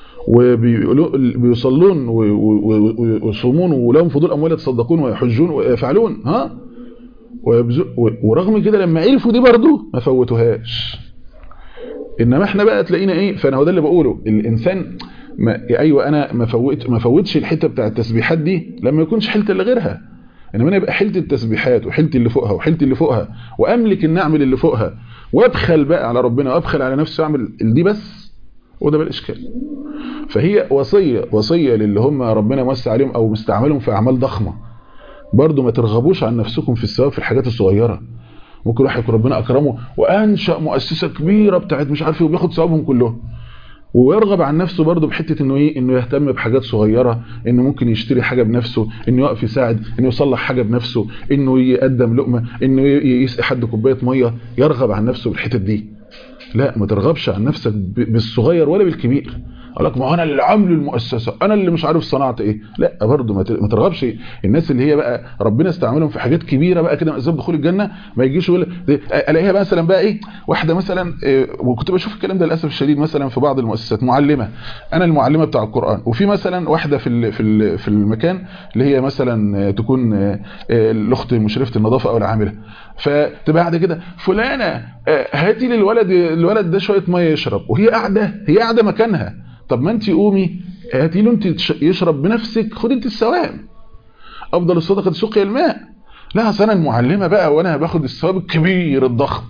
وبيصلون ويصومون ولهم فضول اموال يتصدقون ويحجون ويفعلون ها ورغم كده لما عرفوا دي برضه ما فوتوهاش انما احنا بقى تلاقينا ايه فانا هو ده اللي بقوله الانسان ما ايوه انا ما فوت ما فوتش الحته بتاع التسبيحات دي لما يكونش حيلت الا غيرها انما انا يبقى حيلت التسبيحات وحيلت اللي فوقها وحيلت اللي فوقها واملك ان اعمل اللي فوقها وابخل بقى على ربنا وابخل على نفسي واعمل دي بس وده بقى الاشكال فهي وصيه وصيه للي هم ربنا موسع عليهم او مستعملهم في اعمال ضخمه برضو ما ترغبوش عن نفسكم في الثواب في الحاجات الصغيره ممكن واحد يكون ربنا اكرمه وانشا مؤسسه كبيره بتاعت مش عارف ايه وبياخد ثوابهم كلهم ويرغب عن نفسه برضه بحته انه ايه انه يهتم بحاجات صغيره انه ممكن يشتري حاجه بنفسه انه يقف يساعد انه يصلح حاجه بنفسه انه يقدم لقمه انه يسقي حد كوبايه ميه يرغب عن نفسه بالحتت دي لا ما ترغبش عن نفسك بالصغير ولا بالكبير اقول لك ما انا اللي عامل المؤسسه انا اللي مش عارف صنعت ايه لا برضه ما ترغبش الناس اللي هي بقى ربنا استعملهم في حاجات كبيره بقى كده من اسباب دخول الجنه ما يجيش يقول الاقيها مثلا بقى ايه واحده مثلا إيه وكنت بشوف الكلام ده للاسف الشديد مثلا في بعض المؤسسات معلمه انا المعلمه بتاع القران وفي مثلا واحده في في في المكان اللي هي مثلا تكون الاخت مشرفه النظافه او العامله فتبقى قاعده كده فلانه هاتي للولد الولد ده شويه ميه يشرب وهي قاعده هي قاعده مكانها طب ما انت قومي هاتي له انت يشرب بنفسك خدي انت الثواب افضل الصدقه سقيا الماء لا اصل انا المعلمه بقى وانا باخد الثواب الكبير الضخم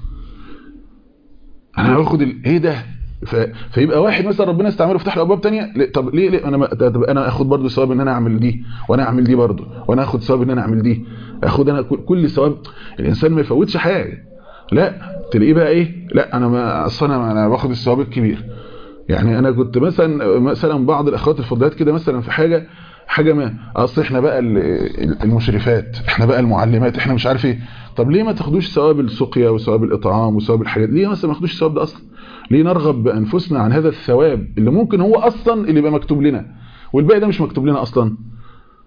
انا باخد ايه ده ف... فيبقى واحد مثلا ربنا استعمله فتح له ابواب ثانيه طب ليه, ليه انا ما... طب انا اخد برضه ثواب ان انا اعمل دي وانا اعمل دي برضه وانا اخد ثواب ان انا اعمل دي اخد انا كل ثواب الانسان ما يفوتش حاجه لا تلاقيه بقى ايه لا انا ما اصل انا انا باخد الثواب الكبير يعني انا كنت مثلا مثلا بعض الاخوات الفضلات كده مثلا في حاجه حاجه ما اصل احنا بقى المشرفات احنا بقى المعلمات احنا مش عارف ايه طب ليه ما تاخدوش ثواب السقيا وثواب الاطعام وثواب الحاجات ليه مثلا ما تاخدوش الثواب ده اصلا ليه نرغب بانفسنا عن هذا الثواب اللي ممكن هو اصلا اللي يبقى مكتوب لنا والباقي ده مش مكتوب لنا اصلا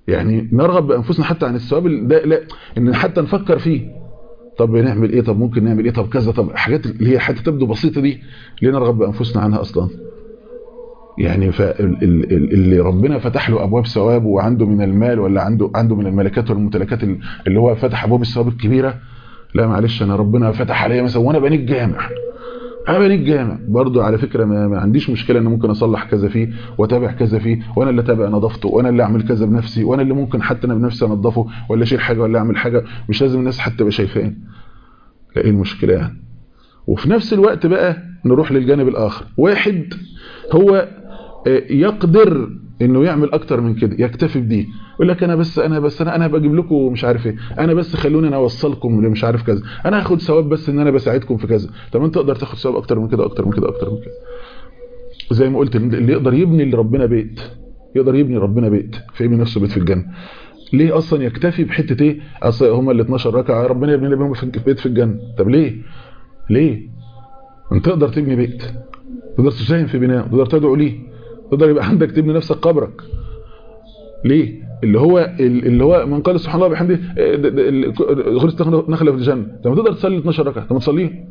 يعني نرغب بانفسنا حتى عن الثواب ده لا ان حتى نفكر فيه طب نعمل ايه طب ممكن نعمل ايه طب كذا طب حاجات اللي هي حتى تبدو بسيطه دي ليه نرغب بانفسنا عنها اصلا يعني اللي ربنا فتح له ابواب ثواب وعنده من المال ولا عنده عنده من الملكات والممتلكات اللي هو فتح ابواب الثواب الكبيره لا معلش انا ربنا فتح عليا مثلا وانا بنيت جامع انا بنيت جامع برضه على فكره ما, ما عنديش مشكله ان ممكن اصلح كذا فيه واتابع كذا فيه وانا اللي اتابع نظافته وانا اللي اعمل كذا بنفسي وانا اللي ممكن حتى انا بنفسي انظفه ولا اشيل حاجه ولا اعمل حاجه مش لازم الناس حتى تبقى شايفاني لا ايه المشكله يعني وفي نفس الوقت بقى نروح للجانب الاخر واحد هو يقدر انه يعمل اكتر من كده يكتفي بدي يقول لك انا بس انا بس انا انا بجيب لكم مش عارف ايه انا بس خلوني انا اوصلكم مش عارف كذا انا هاخد ثواب بس ان انا بساعدكم في كذا طب انت تقدر تاخد ثواب اكتر من كده اكتر من كده اكتر من كده زي ما قلت اللي يقدر يبني لربنا بيت يقدر يبني ربنا بيت فيبني نفسه بيت في الجنه ليه اصلا يكتفي بحته ايه اصل هم ال 12 ركعه ربنا يبني لهم في بيت في الجنه طب ليه ليه انت تقدر تبني بيت تقدر تساهم في بناء تقدر تدعو ليه تقدر يبقى عندك تبني نفسك قبرك ليه اللي هو اللي هو من قال سبحان الله بحمده غرست نخله في الجنه انت ما تقدر تصلي 12 ركعه طب ما تصليه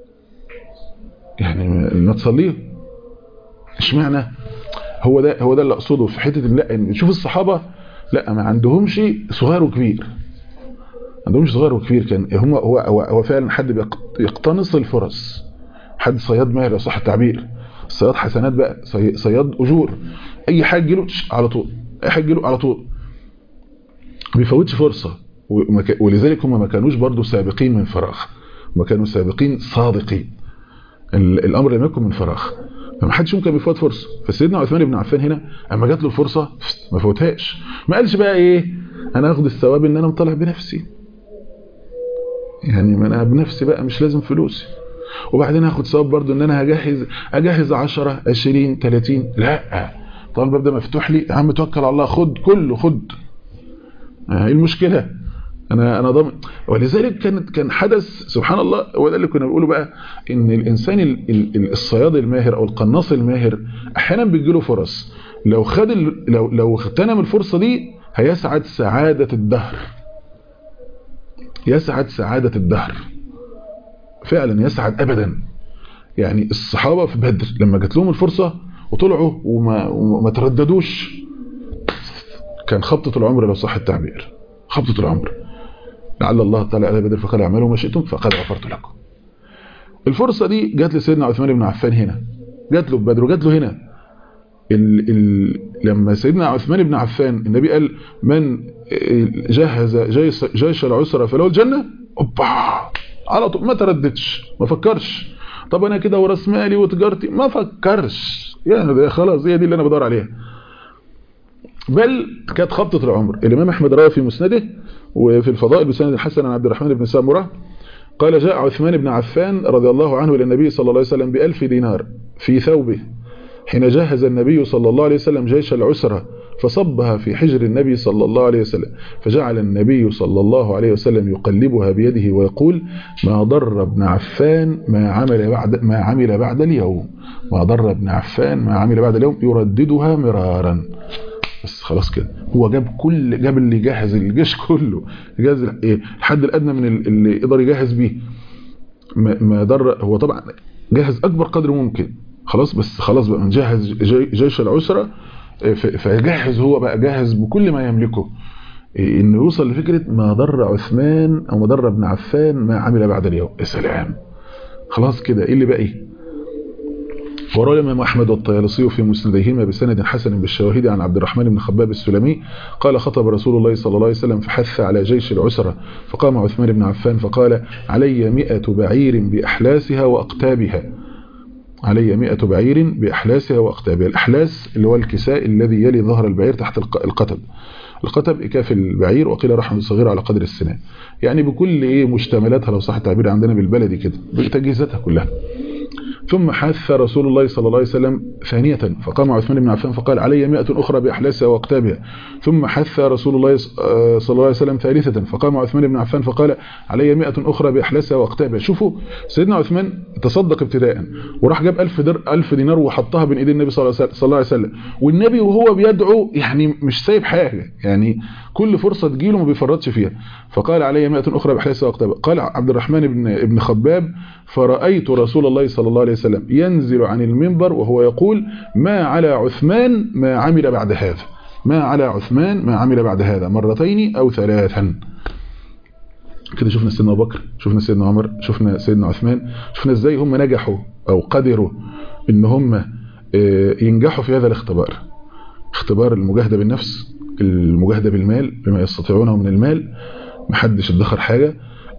يعني ما تصليه اشمعنى هو ده هو ده اللي اقصده في حته لا نشوف الصحابه لا ما عندهمش صغير وكبير ما عندهمش صغير وكبير كان هم هو هو فعلا حد بيقتنص الفرص حد صياد ماهر صح التعبير صياد حسنات بقى صياد اجور اي حاجه تجيله على طول اي حاجه تجيله على طول ما بيفوتش فرصه ولذلك هم ما كانوش برضو سابقين من فراغ ما كانوا سابقين صادقين الامر لم يكن من فراغ فما حدش ممكن بيفوت فرصه فسيدنا عثمان بن عفان هنا اما جات له الفرصه ما فوتهاش ما قالش بقى ايه انا اخد الثواب ان انا مطلع بنفسي يعني ما انا بنفسي بقى مش لازم فلوسي وبعدين هاخد ثواب برضو ان انا هجهز اجهز 10 20 30 لا طالما الباب ده مفتوح لي يا عم توكل على الله خد كله خد ايه المشكله انا انا ضامن ولذلك كانت كان حدث سبحان الله هو ده اللي كنا بنقوله بقى ان الانسان الصياد الماهر او القناص الماهر احيانا بيجي له فرص لو خد لو لو اغتنم الفرصه دي هيسعد سعاده الدهر يسعد سعاده الدهر فعلا يسعد ابدا يعني الصحابه في بدر لما جات لهم الفرصه وطلعوا وما, وما ترددوش كان خبطه العمر لو صح التعبير خبطه العمر لعل الله تعالى على بدر فقال اعملوا ما شئتم فقد غفرت لكم الفرصه دي جات لسيدنا عثمان بن عفان هنا جات له في بدر وجات له هنا ال ال لما سيدنا عثمان بن عفان النبي قال من جهز جيش, جيش العسرة فله الجنة اوبا على طول ما ترددش ما فكرش طب انا كده وراس مالي وتجارتي ما فكرش يعني ده خلاص هي دي اللي انا بدور عليها بل كانت خبطة العمر الامام احمد روى في مسنده وفي الفضائل بسند الحسن عن عبد الرحمن بن سامرة قال جاء عثمان بن عفان رضي الله عنه إلى النبي صلى الله عليه وسلم بألف دينار في ثوبه حين جهز النبي صلى الله عليه وسلم جيش العسرة فصبها في حجر النبي صلى الله عليه وسلم فجعل النبي صلى الله عليه وسلم يقلبها بيده ويقول ما ضر ابن عفان ما عمل بعد ما عمل بعد اليوم ما ضر ابن عفان ما عمل بعد اليوم يرددها مرارا بس خلاص كده هو جاب كل جاب اللي يجهز الجيش كله يجهز ايه الحد الادنى من اللي يقدر يجهز بيه ما ضر هو طبعا جهز اكبر قدر ممكن خلاص بس خلاص بقى نجهز جي جيش العسره فيجهز هو بقى جاهز بكل ما يملكه انه يوصل لفكره ما ضر عثمان او ما ضر ابن عفان ما عمل بعد اليوم يا سلام خلاص كده ايه اللي باقي وروى الإمام أحمد والطيالسي في مسنديهما بسند حسن بالشواهد عن عبد الرحمن بن خباب السلمي قال خطب رسول الله صلى الله عليه وسلم فحث على جيش العسرة فقام عثمان بن عفان فقال علي مئة بعير بأحلاسها وأقتابها علي مئة بعير بأحلاسها وأقتابها الأحلاس اللي هو الكساء الذي يلي ظهر البعير تحت القتب القتب إكاف البعير وقيل رحم صغير على قدر السنان يعني بكل إيه مشتملاتها لو صح التعبير عندنا بالبلدي كده بتجهيزاتها كلها ثم حث رسول الله صلى الله عليه وسلم ثانية فقام عثمان بن عفان فقال علي مئة أخرى بأحلاسها وأقتابها ثم حث رسول الله صلى الله عليه وسلم ثالثة فقام عثمان بن عفان فقال علي مئة أخرى بأحلاسها وأقتابها شوفوا سيدنا عثمان تصدق ابتداء وراح جاب ألف, در ألف دينار وحطها بين إيدي النبي صلى الله عليه وسلم والنبي وهو بيدعو يعني مش سايب حاجة يعني كل فرصة تجيله ما بيفرطش فيها فقال علي مئة أخرى بأحلاسها وأقتابها قال عبد الرحمن بن ابن خباب فرأيت رسول الله صلى الله عليه وسلم ينزل عن المنبر وهو يقول ما على عثمان ما عمل بعد هذا ما على عثمان ما عمل بعد هذا مرتين أو ثلاثا كده شفنا سيدنا أبو بكر شفنا سيدنا عمر شفنا سيدنا عثمان شفنا ازاي هم نجحوا أو قدروا ان هم ينجحوا في هذا الاختبار اختبار المجاهدة بالنفس المجاهدة بالمال بما يستطيعونه من المال محدش ادخر حاجة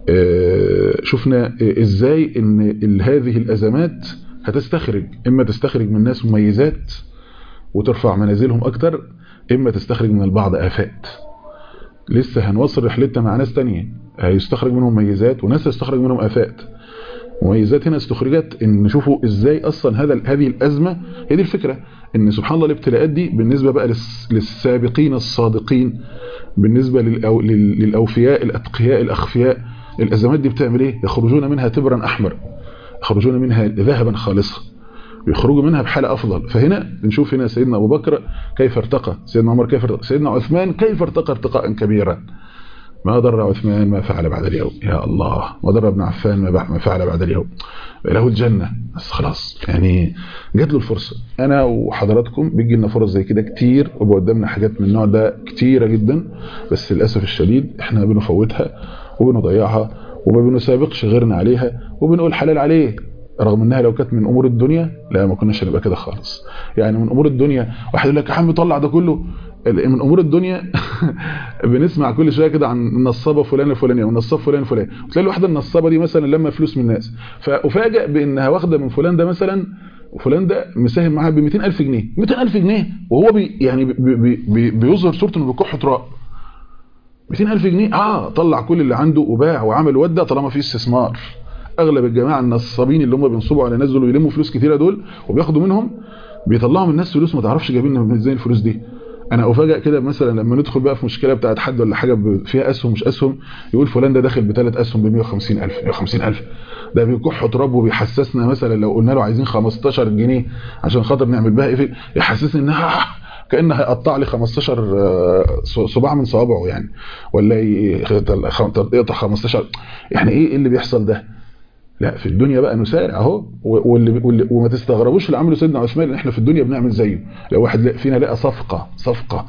شفنا ازاي ان هذه الازمات هتستخرج اما تستخرج من ناس مميزات وترفع منازلهم اكتر اما تستخرج من البعض افات لسه هنوصل رحلتنا مع ناس تانية هيستخرج منهم مميزات وناس تستخرج منهم افات مميزات هنا استخرجت ان نشوفوا ازاي اصلا هذا هذه الازمه هي دي الفكره ان سبحان الله الابتلاءات دي بالنسبه بقى للسابقين الصادقين بالنسبه للأو للاوفياء الاتقياء الاخفياء الازمات دي بتعمل ايه يخرجون منها تبرا احمر يخرجون منها ذهبا خالصا بيخرجوا منها بحاله افضل فهنا بنشوف هنا سيدنا ابو بكر كيف ارتقى سيدنا عمر كيف ارتقى سيدنا عثمان كيف ارتقى ارتقاء كبيرا ما ضر عثمان ما فعل بعد اليوم يا الله ما ضر ابن عفان ما فعل بعد اليوم له الجنة بس خلاص يعني جات له الفرصة انا وحضراتكم بيجي لنا فرص زي كده كتير وبقى قدامنا حاجات من النوع ده كتيرة جدا بس للأسف الشديد احنا بنفوتها وبنضيعها وما بنسابقش غيرنا عليها وبنقول حلال عليه رغم انها لو كانت من امور الدنيا لا ما كناش هنبقى كده خالص يعني من امور الدنيا واحد يقول لك يا عم طلع ده كله من امور الدنيا بنسمع كل شويه كده عن النصابه فلان الفلانيه والنصاب فلان الفلاني وتلاقي الواحده النصابه دي مثلا لما فلوس من الناس فافاجئ بانها واخده من فلان ده مثلا وفلان ده مساهم معاها ب 200000 جنيه 200000 جنيه وهو بي يعني بي بي بيظهر صورته انه بيكح تراب 200000 جنيه اه طلع كل اللي عنده وباع وعمل وده طالما في استثمار اغلب الجماعه النصابين اللي هم بينصبوا على الناس دول ويلموا فلوس كتيره دول وبياخدوا منهم بيطلعوا من الناس فلوس ما تعرفش جايبين ازاي الفلوس دي انا افاجئ كده مثلا لما ندخل بقى في مشكله بتاعت حد ولا حاجه فيها اسهم مش اسهم يقول فلان ده داخل بثلاث اسهم ب 150000 150000 ده بيكح تراب وبيحسسنا مثلا لو قلنا له عايزين 15 جنيه عشان خاطر نعمل بها ايه يحسسني انها كانه هيقطع لي 15 صباع من صوابعه يعني ولا يقطع 15 يعني ايه اللي بيحصل ده لا في الدنيا بقى نسارع اهو واللي, واللي وما تستغربوش اللي عمله سيدنا عثمان ان احنا في الدنيا بنعمل زيه لو واحد فينا لقى صفقه صفقه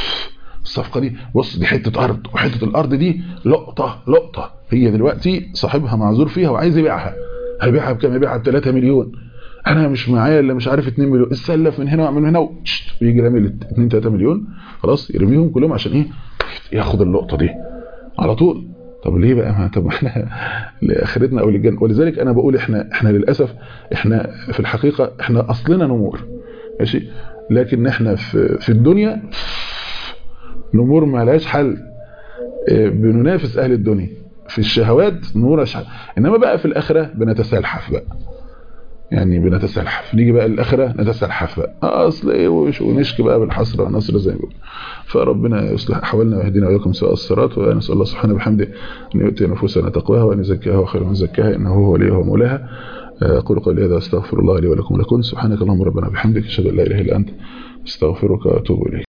الصفقه دي بص دي حته ارض وحته الارض دي لقطه لقطه هي دلوقتي صاحبها معذور فيها وعايز يبيعها هيبيعها بكام يبيعها ب 3 مليون انا مش معايا الا مش عارف 2 مليون اتسلف من هنا واعمل من هنا ويجي رامي 2 3 مليون خلاص يرميهم كلهم عشان ايه ياخد اللقطه دي على طول طب ليه بقى ما طب احنا لاخرتنا او للجنه ولذلك انا بقول احنا احنا للاسف احنا في الحقيقه احنا اصلنا نمور ماشي لكن احنا في في الدنيا نمور ما لهاش حل بننافس اهل الدنيا في الشهوات نمور حل انما بقى في الاخره بنتسلحف بقى يعني بنتسلحف نيجي بقى الاخره نتسلحف بقى اصل ايه ونشكي بقى بالحسره والنصر زي ما بيقول فربنا يصلح احوالنا ويهدينا واياكم سواء الصراط ونسال الله سبحانه وبحمده ان يؤتي نفوسنا تقواها وان يزكيها وخير من زكاها انه هو وليها ومولاها اقول قولي هذا استغفر الله لي ولكم ولكم سبحانك اللهم ربنا وبحمدك اشهد ان لا اله الا انت استغفرك واتوب اليك